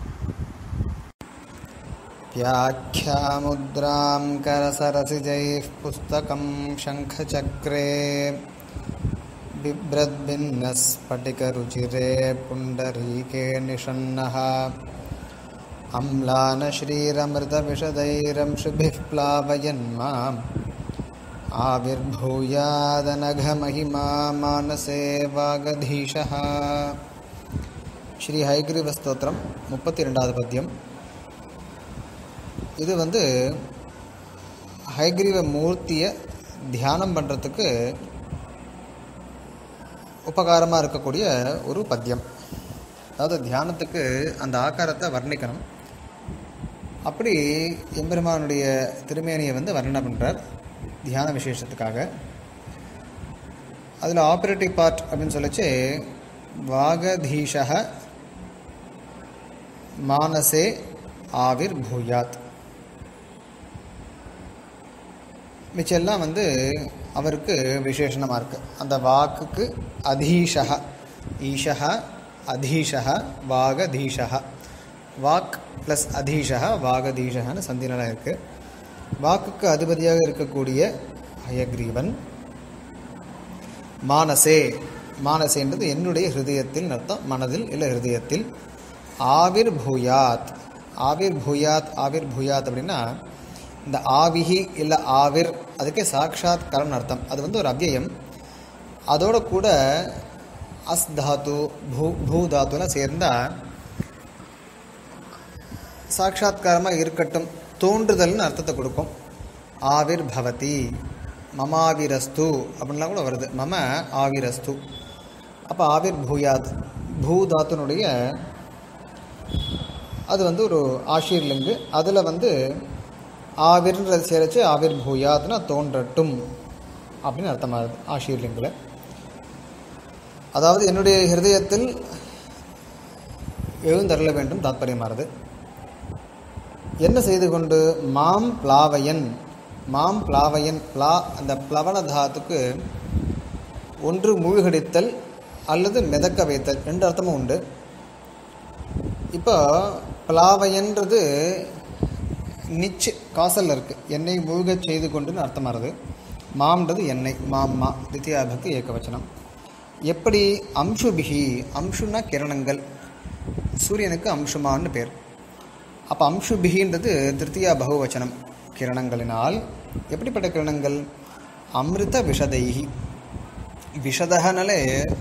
व्याख्यामुद्रां करसरसिजैः पुस्तकं शङ्खचक्रे बिभ्रद्भिन्नस्फटिकरुचिरे पुण्डरीके निषण्णः अम्लानश्रीरमृतविशदैरंशुभिः प्लावयन् माम् आविर्भूयादनघमहिमा मानसे वागधीशः ஸ்ரீ ஹைகிரீவ ஸ்தோத்திரம் முப்பத்தி ரெண்டாவது பத்தியம் இது வந்து ஹைகிரீவ மூர்த்தியை தியானம் பண்ணுறதுக்கு உபகாரமாக இருக்கக்கூடிய ஒரு பத்தியம் அதாவது தியானத்துக்கு அந்த ஆக்காரத்தை வர்ணிக்கணும் அப்படி எம்பெருமானுடைய திருமேனியை வந்து வர்ணனை பண்ணுறார் தியான விசேஷத்துக்காக அதில் ஆப்ரேட்டிவ் பார்ட் அப்படின்னு சொல்லிச்சு வாகதீஷக மானசே ஆவிர் பூயாத் மிச்செல்லாம் வந்து அவருக்கு விசேஷணமாக இருக்குது அந்த வாக்குக்கு அதீஷக ஈஷக அதீஷக வாகதீஷக வாக் ப்ளஸ் அதீஷக வாகதீஷகன்னு சந்தினலாக இருக்குது வாக்குக்கு அதிபதியாக இருக்கக்கூடிய ஹயக்ரீவன் மானசே மானசேன்றது என்னுடைய ஹிருதயத்தில் அர்த்தம் மனதில் இல்லை ஹிருதயத்தில் ஆவிர் பூயாத் ஆவிர் பூயாத் ஆவிர் பூயாத் அப்படின்னா இந்த ஆவிஹி இல்லை ஆவிர் அதுக்கே சாட்சாத் கரன் அர்த்தம் அது வந்து ஒரு அவ்யயம் அதோட கூட அஸ் தாத்து பூ பூ தாத்துலாம் சேர்ந்தால் சாட்சாத்காரமாக இருக்கட்டும் தோன்றுதல்னு அர்த்தத்தை கொடுக்கும் ஆவிர் பவதி மமாவிரஸ்து அப்படின்லாம் கூட வருது மம ஆவிரஸ்து அப்போ ஆவிர் பூயாத் பூ தாத்துனுடைய அது வந்து ஒரு ஆஷீர்லிங்கு அதில் வந்து ஆவிர்ன்றது சேரச்சு ஆவிர் பூயாத்னா தோன்றட்டும் அப்படின்னு அர்த்தமாகுது ஆஷீர்லிங்கில் அதாவது என்னுடைய ஹிருதயத்தில் எழுந்தருள வேண்டும் தாத்பரியமானது என்ன செய்து கொண்டு மாம் பிளாவயன் மாம் பிளாவயன் பிளா அந்த பிளவன தாத்துக்கு ஒன்று மூழ்கடித்தல் அல்லது மிதக்க வைத்தல் ரெண்டு அர்த்தமும் உண்டு இப்போ பிளாவையன்றது நிச்சு காசல்ல இருக்கு எண்ணெய் மூழ்கச் செய்து கொண்டுன்னு அர்த்தமாகுது மாம்ன்றது எண்ணெய் மாம்மா தித்தியாபக்தி ஏகவச்சனம் எப்படி அம்சுபிகி அம்சுனா கிரணங்கள் சூரியனுக்கு அம்சுமான்னு பேர் அப்போ அம்சுபிகின்றது திருத்தியா பகுவச்சனம் கிரணங்களினால் எப்படிப்பட்ட கிரணங்கள் அமிர்த விஷதைகி விஷதகனாலே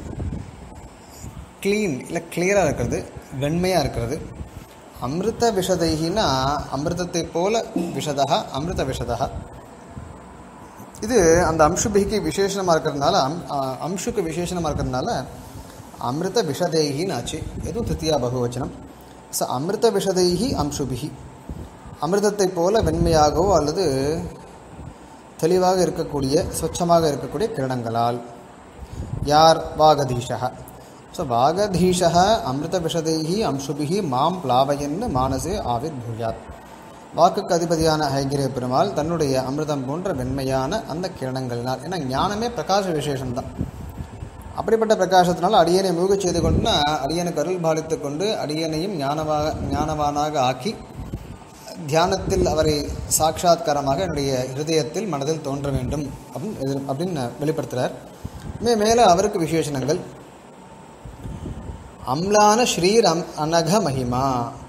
க்ளீன் இல்லை கிளியராக இருக்கிறது வெண்மையாக இருக்கிறது அமிர்த விஷதைகினா அமிர்தத்தை போல விஷதா அமிர்த விஷதா இது அந்த அம்சுபிக்கு விசேஷமாக இருக்கிறதுனால அம்- அ- அம்சுக்கு விசேஷமாக இருக்கிறதுனால அமிர்த விஷதேகின்னு ஆச்சு எதுவும் திருத்தியா பகுவச்சனம் ஸோ அமிர்த விஷதைகி அம்சுபிகி அமிர்தத்தை போல வெண்மையாகவோ அல்லது தெளிவாக இருக்கக்கூடிய ஸ்வச்சமாக இருக்கக்கூடிய கிரணங்களால் யார் வாகதீஷः ஸோ வாகதீஷः அமிர்தவிஷதைः அம்சுபிः மாம் பிளாவயன்னு மானசே ஆவிர்பூயாத் வாக்குக்கு அதிபதியான ஹைகிரே பெருமாள் தன்னுடைய அமிர்தம் போன்ற வெண்மையான அந்த கிரணங்களினால் ஏன்னா ஞானமே பிரகாச விசேஷம்தான் அப்படிப்பட்ட பிரகாசத்தினால் அடியனை மூழ்கச் செய்து கொண்டுனா அடியனுக்கு அருள் பாலித்து கொண்டு அடியனையும் ஞானவாக ஞானவானாக ஆக்கி தியானத்தில் அவரை சாட்சாத்காரமாக என்னுடைய ஹிருதயத்தில் மனதில் தோன்ற வேண்டும் அப்படின்னு எதிர் அப்படின்னு வெளிப்படுத்துகிறார் மே மேலே அவருக்கு விசேஷணங்கள் அம்லான ஸ்ரீர் அம் அனக மகிமா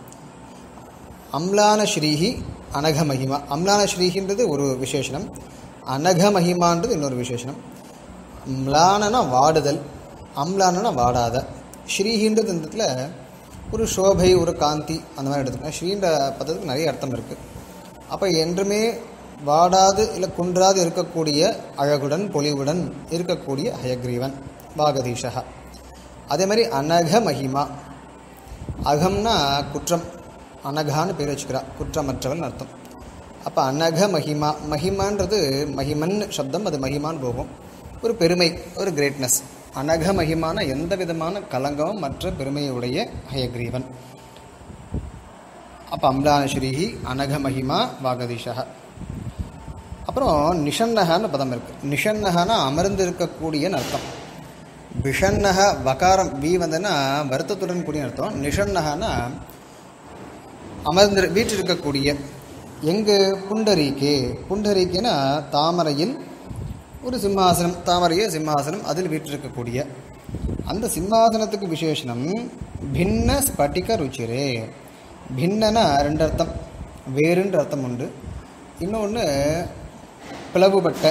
அம்லான ஸ்ரீஹி அனக மகிமா அம்லான ஸ்ரீஹின்றது ஒரு விசேஷனம் அனக மகிமான்றது இன்னொரு விசேஷனம் ம்லானனா வாடுதல் அம்லானனா வாடாத ஸ்ரீஹின்றது இந்த இடத்துல ஒரு சோபை ஒரு காந்தி அந்த மாதிரி எடுத்துக்கலாம் ஸ்ரீன்ற பதத்துக்கு நிறைய அர்த்தம் இருக்குது அப்போ என்றுமே வாடாது இல்லை குன்றாது இருக்கக்கூடிய அழகுடன் பொலிவுடன் இருக்கக்கூடிய ஹயக்ரீவன் பாகதீஷா அதே மாதிரி அனக மகிமா அகம்னா குற்றம் அனகான்னு பேர் வச்சுக்கிறா குற்றமற்றவன் அர்த்தம் அப்போ அனக மகிமா மகிமான்றது மகிமன் சப்தம் அது மகிமான்னு போகும் ஒரு பெருமை ஒரு கிரேட்னஸ் அனக மகிமான எந்த விதமான கலங்கமும் மற்ற பெருமையுடைய ஹயக்ரீவன் அப்போ அம்லான ஸ்ரீஹி அனக மகிமா வாகதீஷா அப்புறம் நிஷன்னகன்னு பதம் இருக்குது நிஷன்னகனா அமர்ந்து இருக்கக்கூடியன்னு அர்த்தம் விஷன்னக வகாரம் வி வந்ததுன்னா வருத்தத்துடன் கூடிய அர்த்தம் நிஷன்னகனா அமர்ந்து வீட்டில் இருக்கக்கூடிய எங்கு புண்டரீகே புண்டரீகேனா தாமரையில் ஒரு சிம்மாசனம் தாமரையே சிம்மாசனம் அதில் வீற்றிருக்கக்கூடிய அந்த சிம்மாசனத்துக்கு விசேஷனம் பின்ன ஸ்பட்டிக ருச்சிரே பின்னனா ரெண்டு அர்த்தம் வேறுன்ற அர்த்தம் உண்டு இன்னொன்று பிளவுபட்ட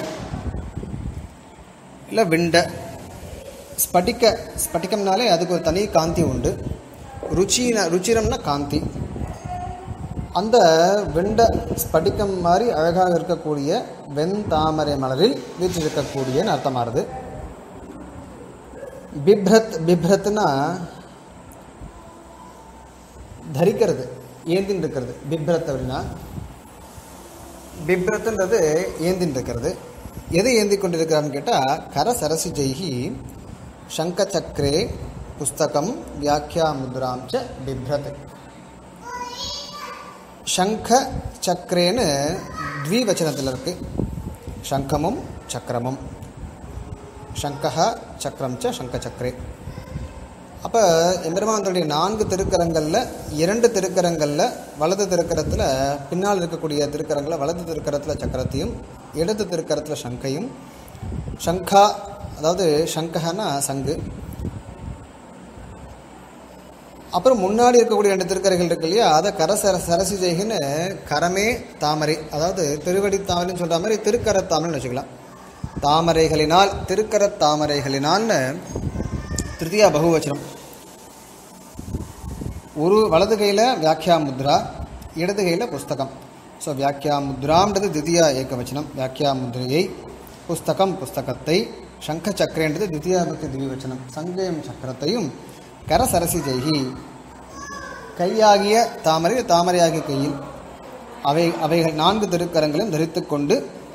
இல்லை விண்ட ஸ்பட்டிக்க ஸ்பட்டிகம்னாலே அதுக்கு ஒரு தனி காந்தி உண்டு ருச்சின ருச்சிரம்னா காந்தி அந்த வெண்ட ஸ்படிகம் மாதிரி அழகாக இருக்கக்கூடிய வெண்தாமரை மலரில் வீற்றிருக்கக்கூடியன்னு அர்த்தமாகுது பிப்ரத் பிப்ரத்னா தரிக்கிறது ஏந்தின்னு இருக்கிறது பிப்ரத் அப்படின்னா பிப்ரத்ன்றது ஏந்தின்னு இருக்கிறது எதை ஏந்தி கொண்டிருக்கிறான்னு கேட்டால் கர சரசி ஜெய்கி சங்க சக்கரே புஸ்தகம் வியாக்கியா முத்ராம் ச பிப்ரத் சங்க சக்கரேன்னு த்விவச்சனத்தில் இருக்கு சங்கமும் சக்கரமும் சங்கஹ சக்கரம் ச சங்க சக்கரே அப்போ எம்பெருமானுடைய நான்கு திருக்கரங்களில் இரண்டு திருக்கரங்களில் வலது திருக்கரத்தில் பின்னால் இருக்கக்கூடிய திருக்கரங்களில் வலது திருக்கரத்தில் சக்கரத்தையும் இடது திருக்கரத்தில் சங்கையும் சங்கா அதாவது சங்கஹனா சங்கு அப்புறம் முன்னாடி இருக்கக்கூடிய ரெண்டு திருக்கரைகள் இருக்கு இல்லையா அதை கர சர சரசி ஜெய்கின்னு கரமே தாமரை அதாவது திருவடி தாமரைன்னு சொல்கிற மாதிரி திருக்கர தாமரைன்னு வச்சுக்கலாம் தாமரைகளினால் திருக்கர தாமரைகளினால்னு திருத்தியா பகுவச்சனம் ஒரு வலது கையில் வியாக்கியா முத்ரா இடது கையில் புஸ்தகம் ஸோ வியாக்கியா முத்ரான்றது தித்தியா ஏகவச்சனம் வியாக்கியா முத்ரையை புஸ்தகம் புஸ்தகத்தை சங்க சக்கரன்றது தித்தியா பக்தி திவிவச்சனம் சங்கயம் சக்கரத்தையும் கர சரசி ஜெய்கி கையாகிய தாமரை தாமரையாகிய கையில் அவை அவைகள் நான்கு திருக்கரங்களையும் தரித்துக் கொண்டு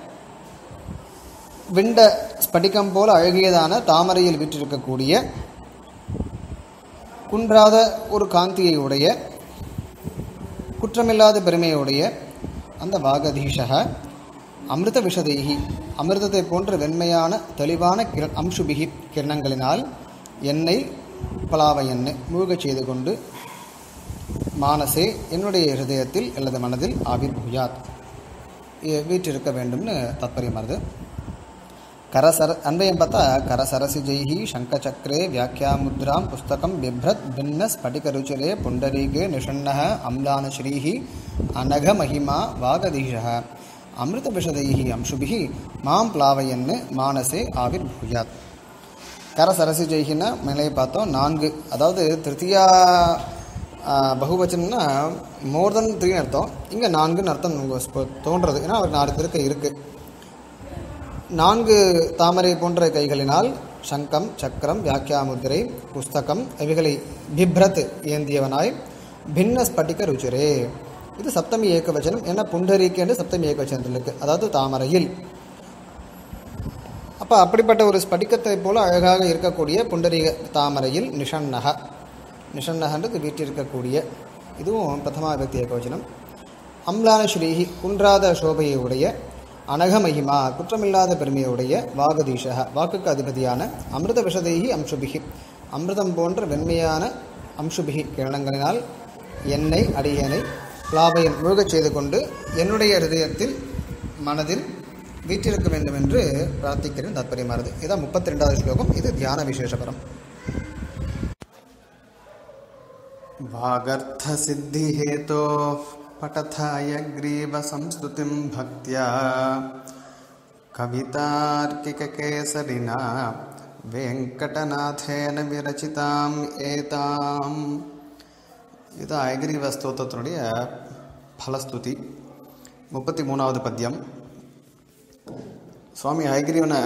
விண்ட ஸ்படிகம் போல அழகியதான தாமரையில் வீற்றிருக்கக்கூடிய குன்றாத ஒரு காந்தியை உடைய குற்றமில்லாத பெருமையுடைய அந்த வாகதீஷக அமிர்த விஷதைகி அமிர்தத்தை போன்ற வெண்மையான தெளிவான கிர அம்சுபிகி கிரணங்களினால் என்னை பலாவ என்னை மூழ்கச் செய்து கொண்டு மானசே என்னுடைய ஹிருதயத்தில் அல்லது மனதில் ஆவிர் புயாத் வீற்றிருக்க வேண்டும்னு தாத்பரியம் வருது கரசர அன்வயம் பார்த்தா கரசரசிஜைஹி சங்கச்சக்கரே வியாக்கியாமுத்ராம் புஸ்தகம் பிப்ரத் பின்ன ஸ்படிகருச்சிரே புண்டரீகே நிஷண்ணः அம்லானஸ்ரீஹி அனக மகிமா வாகதீஷः அமிர்த விஷதைஹி அம்சுபிஹி மாம் பிளாவயன்னு மானசே ஆவிர் பூயாத் கரசரசிஜைஹின்னா மேலே பார்த்தோம் நான்கு அதாவது திருத்தியா பகுவச்சனம்னா மோர் தென் த்ரீன்னு அர்த்தம் இங்கே நான்குன்னு அர்த்தம் உங்களுக்கு தோன்றது ஏன்னா அவர் நாலு திருக்க இருக்குது நான்கு தாமரை போன்ற கைகளினால் சங்கம் சக்கரம் வியாக்கியாமுத்திரை புஸ்தகம் இவைகளை பிப்ரத் ஏந்தியவனாய் பின்ன ஸ்பட்டிக ருச்சிரே இது சப்தமி ஏகவச்சனம் ஏன்னா புண்டரீக்கு என்று சப்தமி ஏகவச்சனத்தில் இருக்குது அதாவது தாமரையில் அப்போ அப்படிப்பட்ட ஒரு ஸ்படிகத்தை போல அழகாக இருக்கக்கூடிய புண்டரீக தாமரையில் நிஷன்னக நிஷன்னகன்றது வீட்டிருக்கக்கூடிய இதுவும் பிரதமா விபக்தி ஏகவச்சனம் அம்லான ஸ்ரீஹி குன்றாத சோபையை உடைய அனகமகிமா குற்றமில்லாத பெருமையுடைய வாகதீஷக வாக்குக்கு அதிபதியான அமிர்த விஷதைகி அம்சுபிகி அமிர்தம் போன்ற வெண்மையான அம்சுபிகி கிரணங்களினால் என்னை அடியனை பிளாபையன் முழுகச் செய்து கொண்டு என்னுடைய ஹிருதயத்தில் மனதில் வீற்றிருக்க வேண்டும் என்று பிரார்த்திக்கிறேன் தாத்பரியமானது இதான் முப்பத்தி ரெண்டாவது ஸ்லோகம் இது தியான விசேஷபரம் वागर्थसिद्धिहेतो पठथाय ग्रीवसंस्तुतिं भक्त्या कवितार्किककेसरिना वेङ्कटनाथेन विरचिताम् एताम् இது ஐகிரீவ ஸ்தோத்திரத்தினுடைய பலஸ்துதி முப்பத்தி மூணாவது பத்தியம் சுவாமி ஐகிரீவனை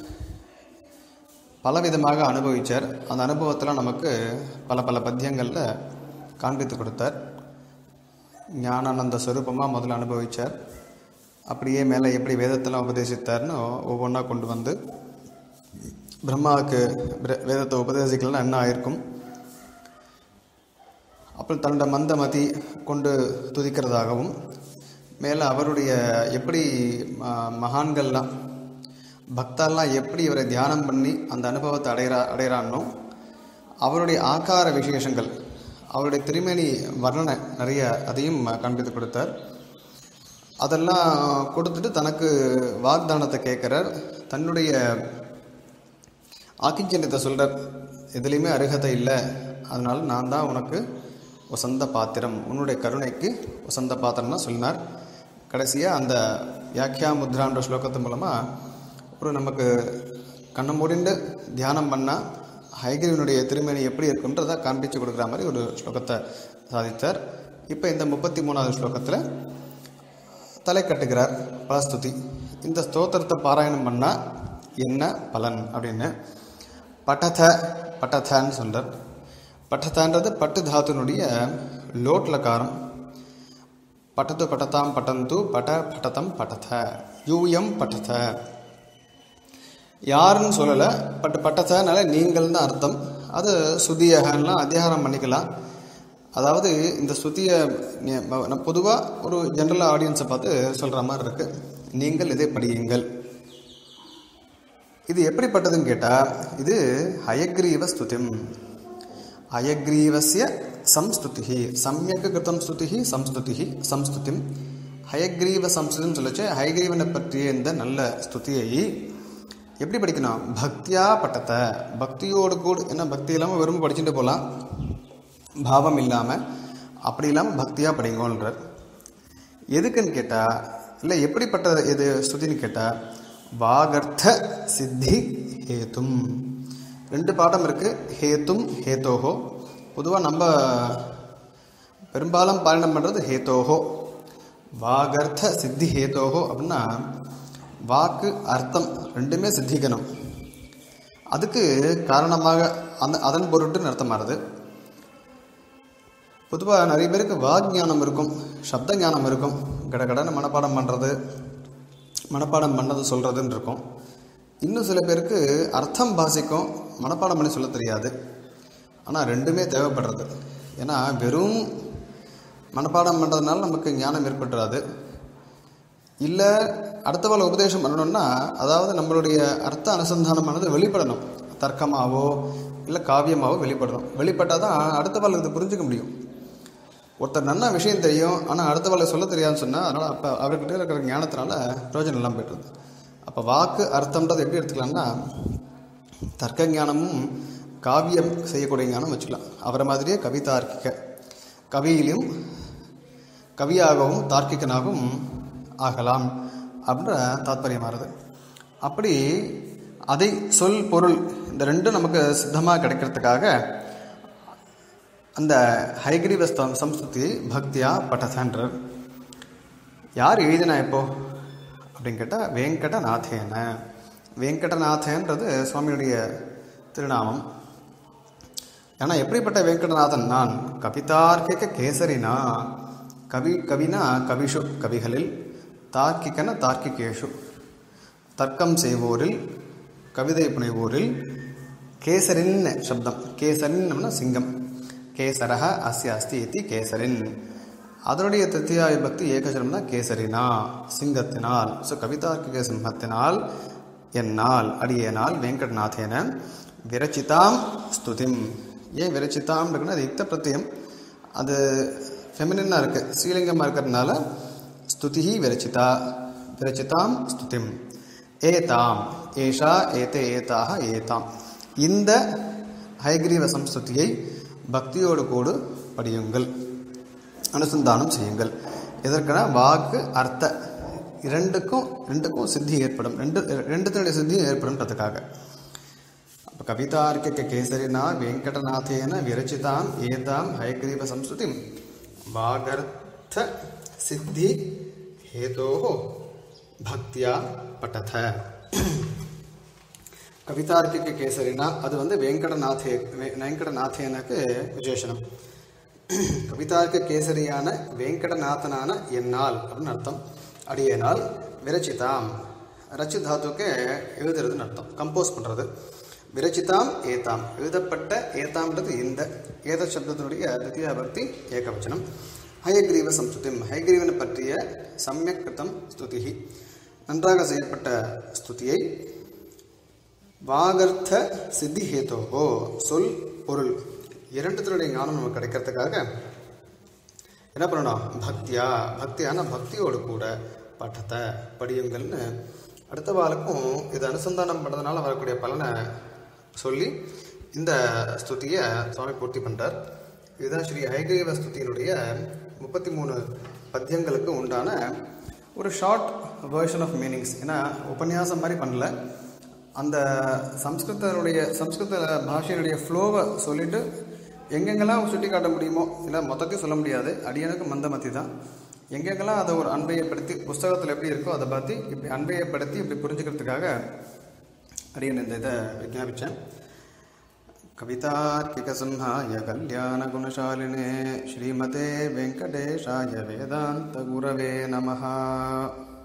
பலவிதமாக அனுபவித்தார் அந்த அனுபவத்தில் நமக்கு பல பல பத்தியங்களில் காண்பித்து கொடுத்தார் ஞானானந்த ஸ்வரூபமாக முதல்ல அனுபவித்தார் அப்படியே மேலே எப்படி வேதத்தெல்லாம் உபதேசித்தார்னு ஒவ்வொன்றா கொண்டு வந்து பிரம்மாவுக்கு பிர- வேதத்தை உபதேசிக்கலாம் என்ன ஆயிருக்கும் அப்புறம் தன்னோட மந்தமதி கொண்டு துதிக்கிறதாகவும் மேலே அவருடைய எப்படி ம- மகான்கள்லாம் பக்தாலாம் எப்படி இவரை தியானம் பண்ணி அந்த அனுபவத்தை அடைகிறா அடைகிறானோ அவருடைய ஆகார விசேஷங்கள் அவருடைய திருமேனி வர்ணனை நிறைய அதையும் காண்பித்து கொடுத்தார் அதெல்லாம் கொடுத்துட்டு தனக்கு வாக்தானத்தை கேட்குறார் தன்னுடைய ஆக்கிஞ்சன்யத்தை சொல்கிறார் எதுலேயுமே அருகதை இல்லை அதனால் நான் தான் உனக்கு வசந்த பாத்திரம் உன்னுடைய கருணைக்கு வசந்த பாத்திரம்னா சொன்னார் கடைசியாக அந்த வியாக்கியா முத்ரான்ற ஸ்லோகத்து மூலமாக ஒரு நமக்கு கண்ணை மூடிண்டு தியானம் பண்ணால் ஹைகிரீவனுடைய திருமேனி எப்படி இருக்குன்றதை காண்பிச்சு கொடுக்குற மாதிரி ஒரு ஸ்லோகத்தை சாதித்தார் இப்போ இந்த முப்பத்தி மூணாவது ஸ்லோகத்தில் தலை கட்டுகிறார் பலஸ்துதி இந்த ஸ்தோத்திரத்தை பாராயணம் பண்ணால் என்ன பலன் அப்படின்னு பட்டத பட்டதன்னு சொல்றார் பட்டதன்றது பட்டு தாத்துனுடைய லோட்லகாரம் பட்டத்து பட்டதாம் பட்டந்து பட பட்டதம் பட்டத யூயம் பட்டத யாருன்னு சொல்லலை பட் பட்டதனால நீங்கள் தான் அர்த்தம் அது சுதியகன்லாம் அத்தியாரம் பண்ணிக்கலாம் அதாவது இந்த ஸ்துதியை பொதுவாக ஒரு ஜென்ரல் ஆடியன்ஸை பார்த்து சொல்கிற மாதிரி இருக்கு நீங்கள் இதை படியுங்கள் இது எப்படிப்பட்டதுன்னு கேட்டால் இது ஹயக்ரீவ ஸ்துதிம் ஹயக்ரீவசிய சம்ஸ்துதி சமயக் கிருத்தம் ஸ்துதி சம்ஸ்துதி சம்ஸ்துதிம் ஹயக்ரீவ சம்ஸ்துதின்னு சொல்லச்சு ஹயக்ரீவனை பற்றிய இந்த நல்ல ஸ்துதியை எப்படி படிக்கணும் பக்தியா பட்டத்தை பக்தியோடு கூட என்ன பக்தி இல்லாமல் வெறும் படிச்சுட்டு போகலாம் பாவம் இல்லாமல் அப்படி இல்லாமல் பக்தியாக படிங்கோன்றார் எதுக்குன்னு கேட்டால் இல்லை எப்படிப்பட்ட இது ஸ்துதின்னு கேட்டால் வாகர்த்த சித்தி ஹேத்தும் ரெண்டு பாடம் இருக்குது ஹேத்தும் ஹேத்தோஹோ பொதுவாக நம்ம பெரும்பாலும் பாரணம் பண்ணுறது ஹேத்தோஹோ வாகர்த்த சித்தி ஹேத்தோஹோ அப்படின்னா வாக்கு அர்த்தம் ரெண்டுமே சித்திக்கணும் அதுக்கு காரணமாக அந்த அதன் பொருட்டுன்னு அர்த்தமாகுது பொதுவாக நிறைய பேருக்கு வாக்ஞானம் இருக்கும் சப்த ஞானம் இருக்கும் கடகடன்னு மனப்பாடம் பண்ணுறது மனப்பாடம் பண்ணது சொல்கிறதுன்னு இருக்கும் இன்னும் சில பேருக்கு அர்த்தம் பாசிக்கும் மனப்பாடம் பண்ணி சொல்ல தெரியாது ஆனால் ரெண்டுமே தேவைப்படுறது ஏன்னா வெறும் மனப்பாடம் பண்ணுறதுனால நமக்கு ஞானம் ஏற்பட்டுறாது இல்லை அடுத்தவளை உபதேசம் பண்ணணும்னா அதாவது நம்மளுடைய அர்த்த அனுசந்தானமானது வெளிப்படணும் தர்க்கமாவோ இல்லை காவியமாவோ வெளிப்படணும் வெளிப்பட்டால் தான் அடுத்தவளுக்கு இது புரிஞ்சுக்க முடியும் ஒருத்தர் நல்ல விஷயம் தெரியும் ஆனால் அடுத்தவளை சொல்ல தெரியாதுன்னு சொன்னால் அதனால் அப்போ அவர்கிட்ட இருக்கிற ஞானத்தினால பிரயோஜனம் இல்லாமல் போய்ட்டுருது அப்போ வாக்கு அர்த்தம்ன்றது எப்படி எடுத்துக்கலாம்னா தர்க்க ஞானமும் காவியம் செய்யக்கூடிய ஞானம் வச்சுக்கலாம் அவரை மாதிரியே கவிதார்க்கிக கவியிலும் கவியாகவும் தார்க்கிகனாகவும் ஆகலாம் அப்படின்ற தாத்பரியமாகிறது அப்படி அதை சொல் பொருள் இந்த ரெண்டும் நமக்கு சித்தமாக கிடைக்கிறதுக்காக அந்த ஹைகிரீவ ஸ்தம் சம்ஸ்கிருதி பக்தியா பட்டதன்றார் யார் எழுதினா இப்போ அப்படின்னு கேட்டால் வெங்கடநாதேன வெங்கடநாதன்றது சுவாமியுடைய திருநாமம் ஏன்னா எப்படிப்பட்ட வெங்கடநாதன் நான் கவிதார்க்கிக கேசரினா கவி கவினா கவிஷு கவிகளில் தார்க்கிகன தார்க்கிகேஷு தர்க்கம் செய்வோரில் கவிதை புனைவோரில் கேசரின் சப்தம் கேசரின் சிங்கம் கேசரக அஸ்ய அஸ்தி இத்தி கேசரின் அதனுடைய திருத்தியா விபக்தி ஏகசரம்னா கேசரினா சிங்கத்தினால் ஸோ கவிதார்க்கிக சிம்மத்தினால் என்னால் அடியேனால் வெங்கடநாதேன விரச்சிதாம் ஸ்துதிம் ஏன் விரச்சிதாம் இருக்குன்னா அது யுக்த பிரத்தியம் அது ஃபெமினாக இருக்குது ஸ்ரீலிங்கமாக இருக்கிறதுனால ஸ்துதி விரச்சிதா விரச்சிதாம் ஸ்துதிம் ஏதாம் ஏஷா ஏதே ஏதாக ஏதாம் இந்த ஹைகிரீவ சம்ஸ்துதியை பக்தியோடு கூடு படியுங்கள் அனுசந்தானம் செய்யுங்கள் எதற்கென வாக்கு அர்த்த இரண்டுக்கும் ரெண்டுக்கும் சித்தி ஏற்படும் ரெண்டு ரெண்டுத்தினுடைய சித்தியும் ஏற்படும்ன்றதுக்காக அப்போ கவிதார்க்கிக கேசரினா வெங்கடநாதேன விரச்சிதாம் ஏதாம் ஹயக்ரீவ சம்ஸ்துதி வாகர்த்த சித்தி ஹேதோ பக்தியா பட்டத கவிதார்க்கிக கேசரினா அது வந்து வெங்கடநாதே வெங்கடநாதேனுக்கு விசேஷனம் கவிதார்க்க கேசரியான வெங்கடநாதனான என்னால் அப்படின்னு அர்த்தம் அடியேனால் விரச்சிதாம் ரச்சி தாத்துக்கு எழுதுறதுன்னு அர்த்தம் கம்போஸ் பண்ணுறது விரச்சிதாம் ஏதாம் எழுதப்பட்ட ஏதாம்ன்றது இந்த ஏத சப்தத்தினுடைய தித்தியா பக்தி ஏகவச்சனம் ஹயக்ரீவ சம்ஸ்துதிம் ஹயக்ரீவனை பற்றிய சமயக் கிருத்தம் ஸ்துதிகி நன்றாக செய்யப்பட்ட ஸ்துதியை வாகர்த்த சித்தி ஹேதோகோ சொல் பொருள் இரண்டுத்தினுடைய ஞானம் நமக்கு கிடைக்கிறதுக்காக என்ன பண்ணணும் பக்தியா பக்தியான பக்தியோடு கூட பட்டத்தை படியுங்கள்னு அடுத்த வாளுக்கும் இது அனுசந்தானம் பண்ணுறதுனால வரக்கூடிய பலனை சொல்லி இந்த ஸ்துதியை சுவாமி பூர்த்தி பண்ணுறார் இதுதான் ஸ்ரீ ஐகிரீவ ஸ்துதியினுடைய முப்பத்தி மூணு பத்தியங்களுக்கு உண்டான ஒரு ஷார்ட் வேர்ஷன் ஆஃப் மீனிங்ஸ் ஏன்னா உபன்யாசம் மாதிரி பண்ணல அந்த சம்ஸ்கிருதனுடைய சம்ஸ்கிருத பாஷையினுடைய ஃப்ளோவை சொல்லிட்டு எங்கெங்கெல்லாம் சுட்டி காட்ட முடியுமோ இல்லை மொத்தத்தையும் சொல்ல முடியாது அடியனுக்கு மந்தமதி தான் எங்கெங்கெல்லாம் அதை ஒரு அன்பையப்படுத்தி புஸ்தகத்தில் எப்படி இருக்கோ அதை பார்த்து இப்படி அன்பையப்படுத்தி இப்படி புரிஞ்சுக்கிறதுக்காக அடியன் இந்த இதை விஜாபித்தேன் कवितार्किकसंहाय कल्याणगुणशालिने श्रीमते वेङ्कटेशाय वेदान्तगुरवे नमः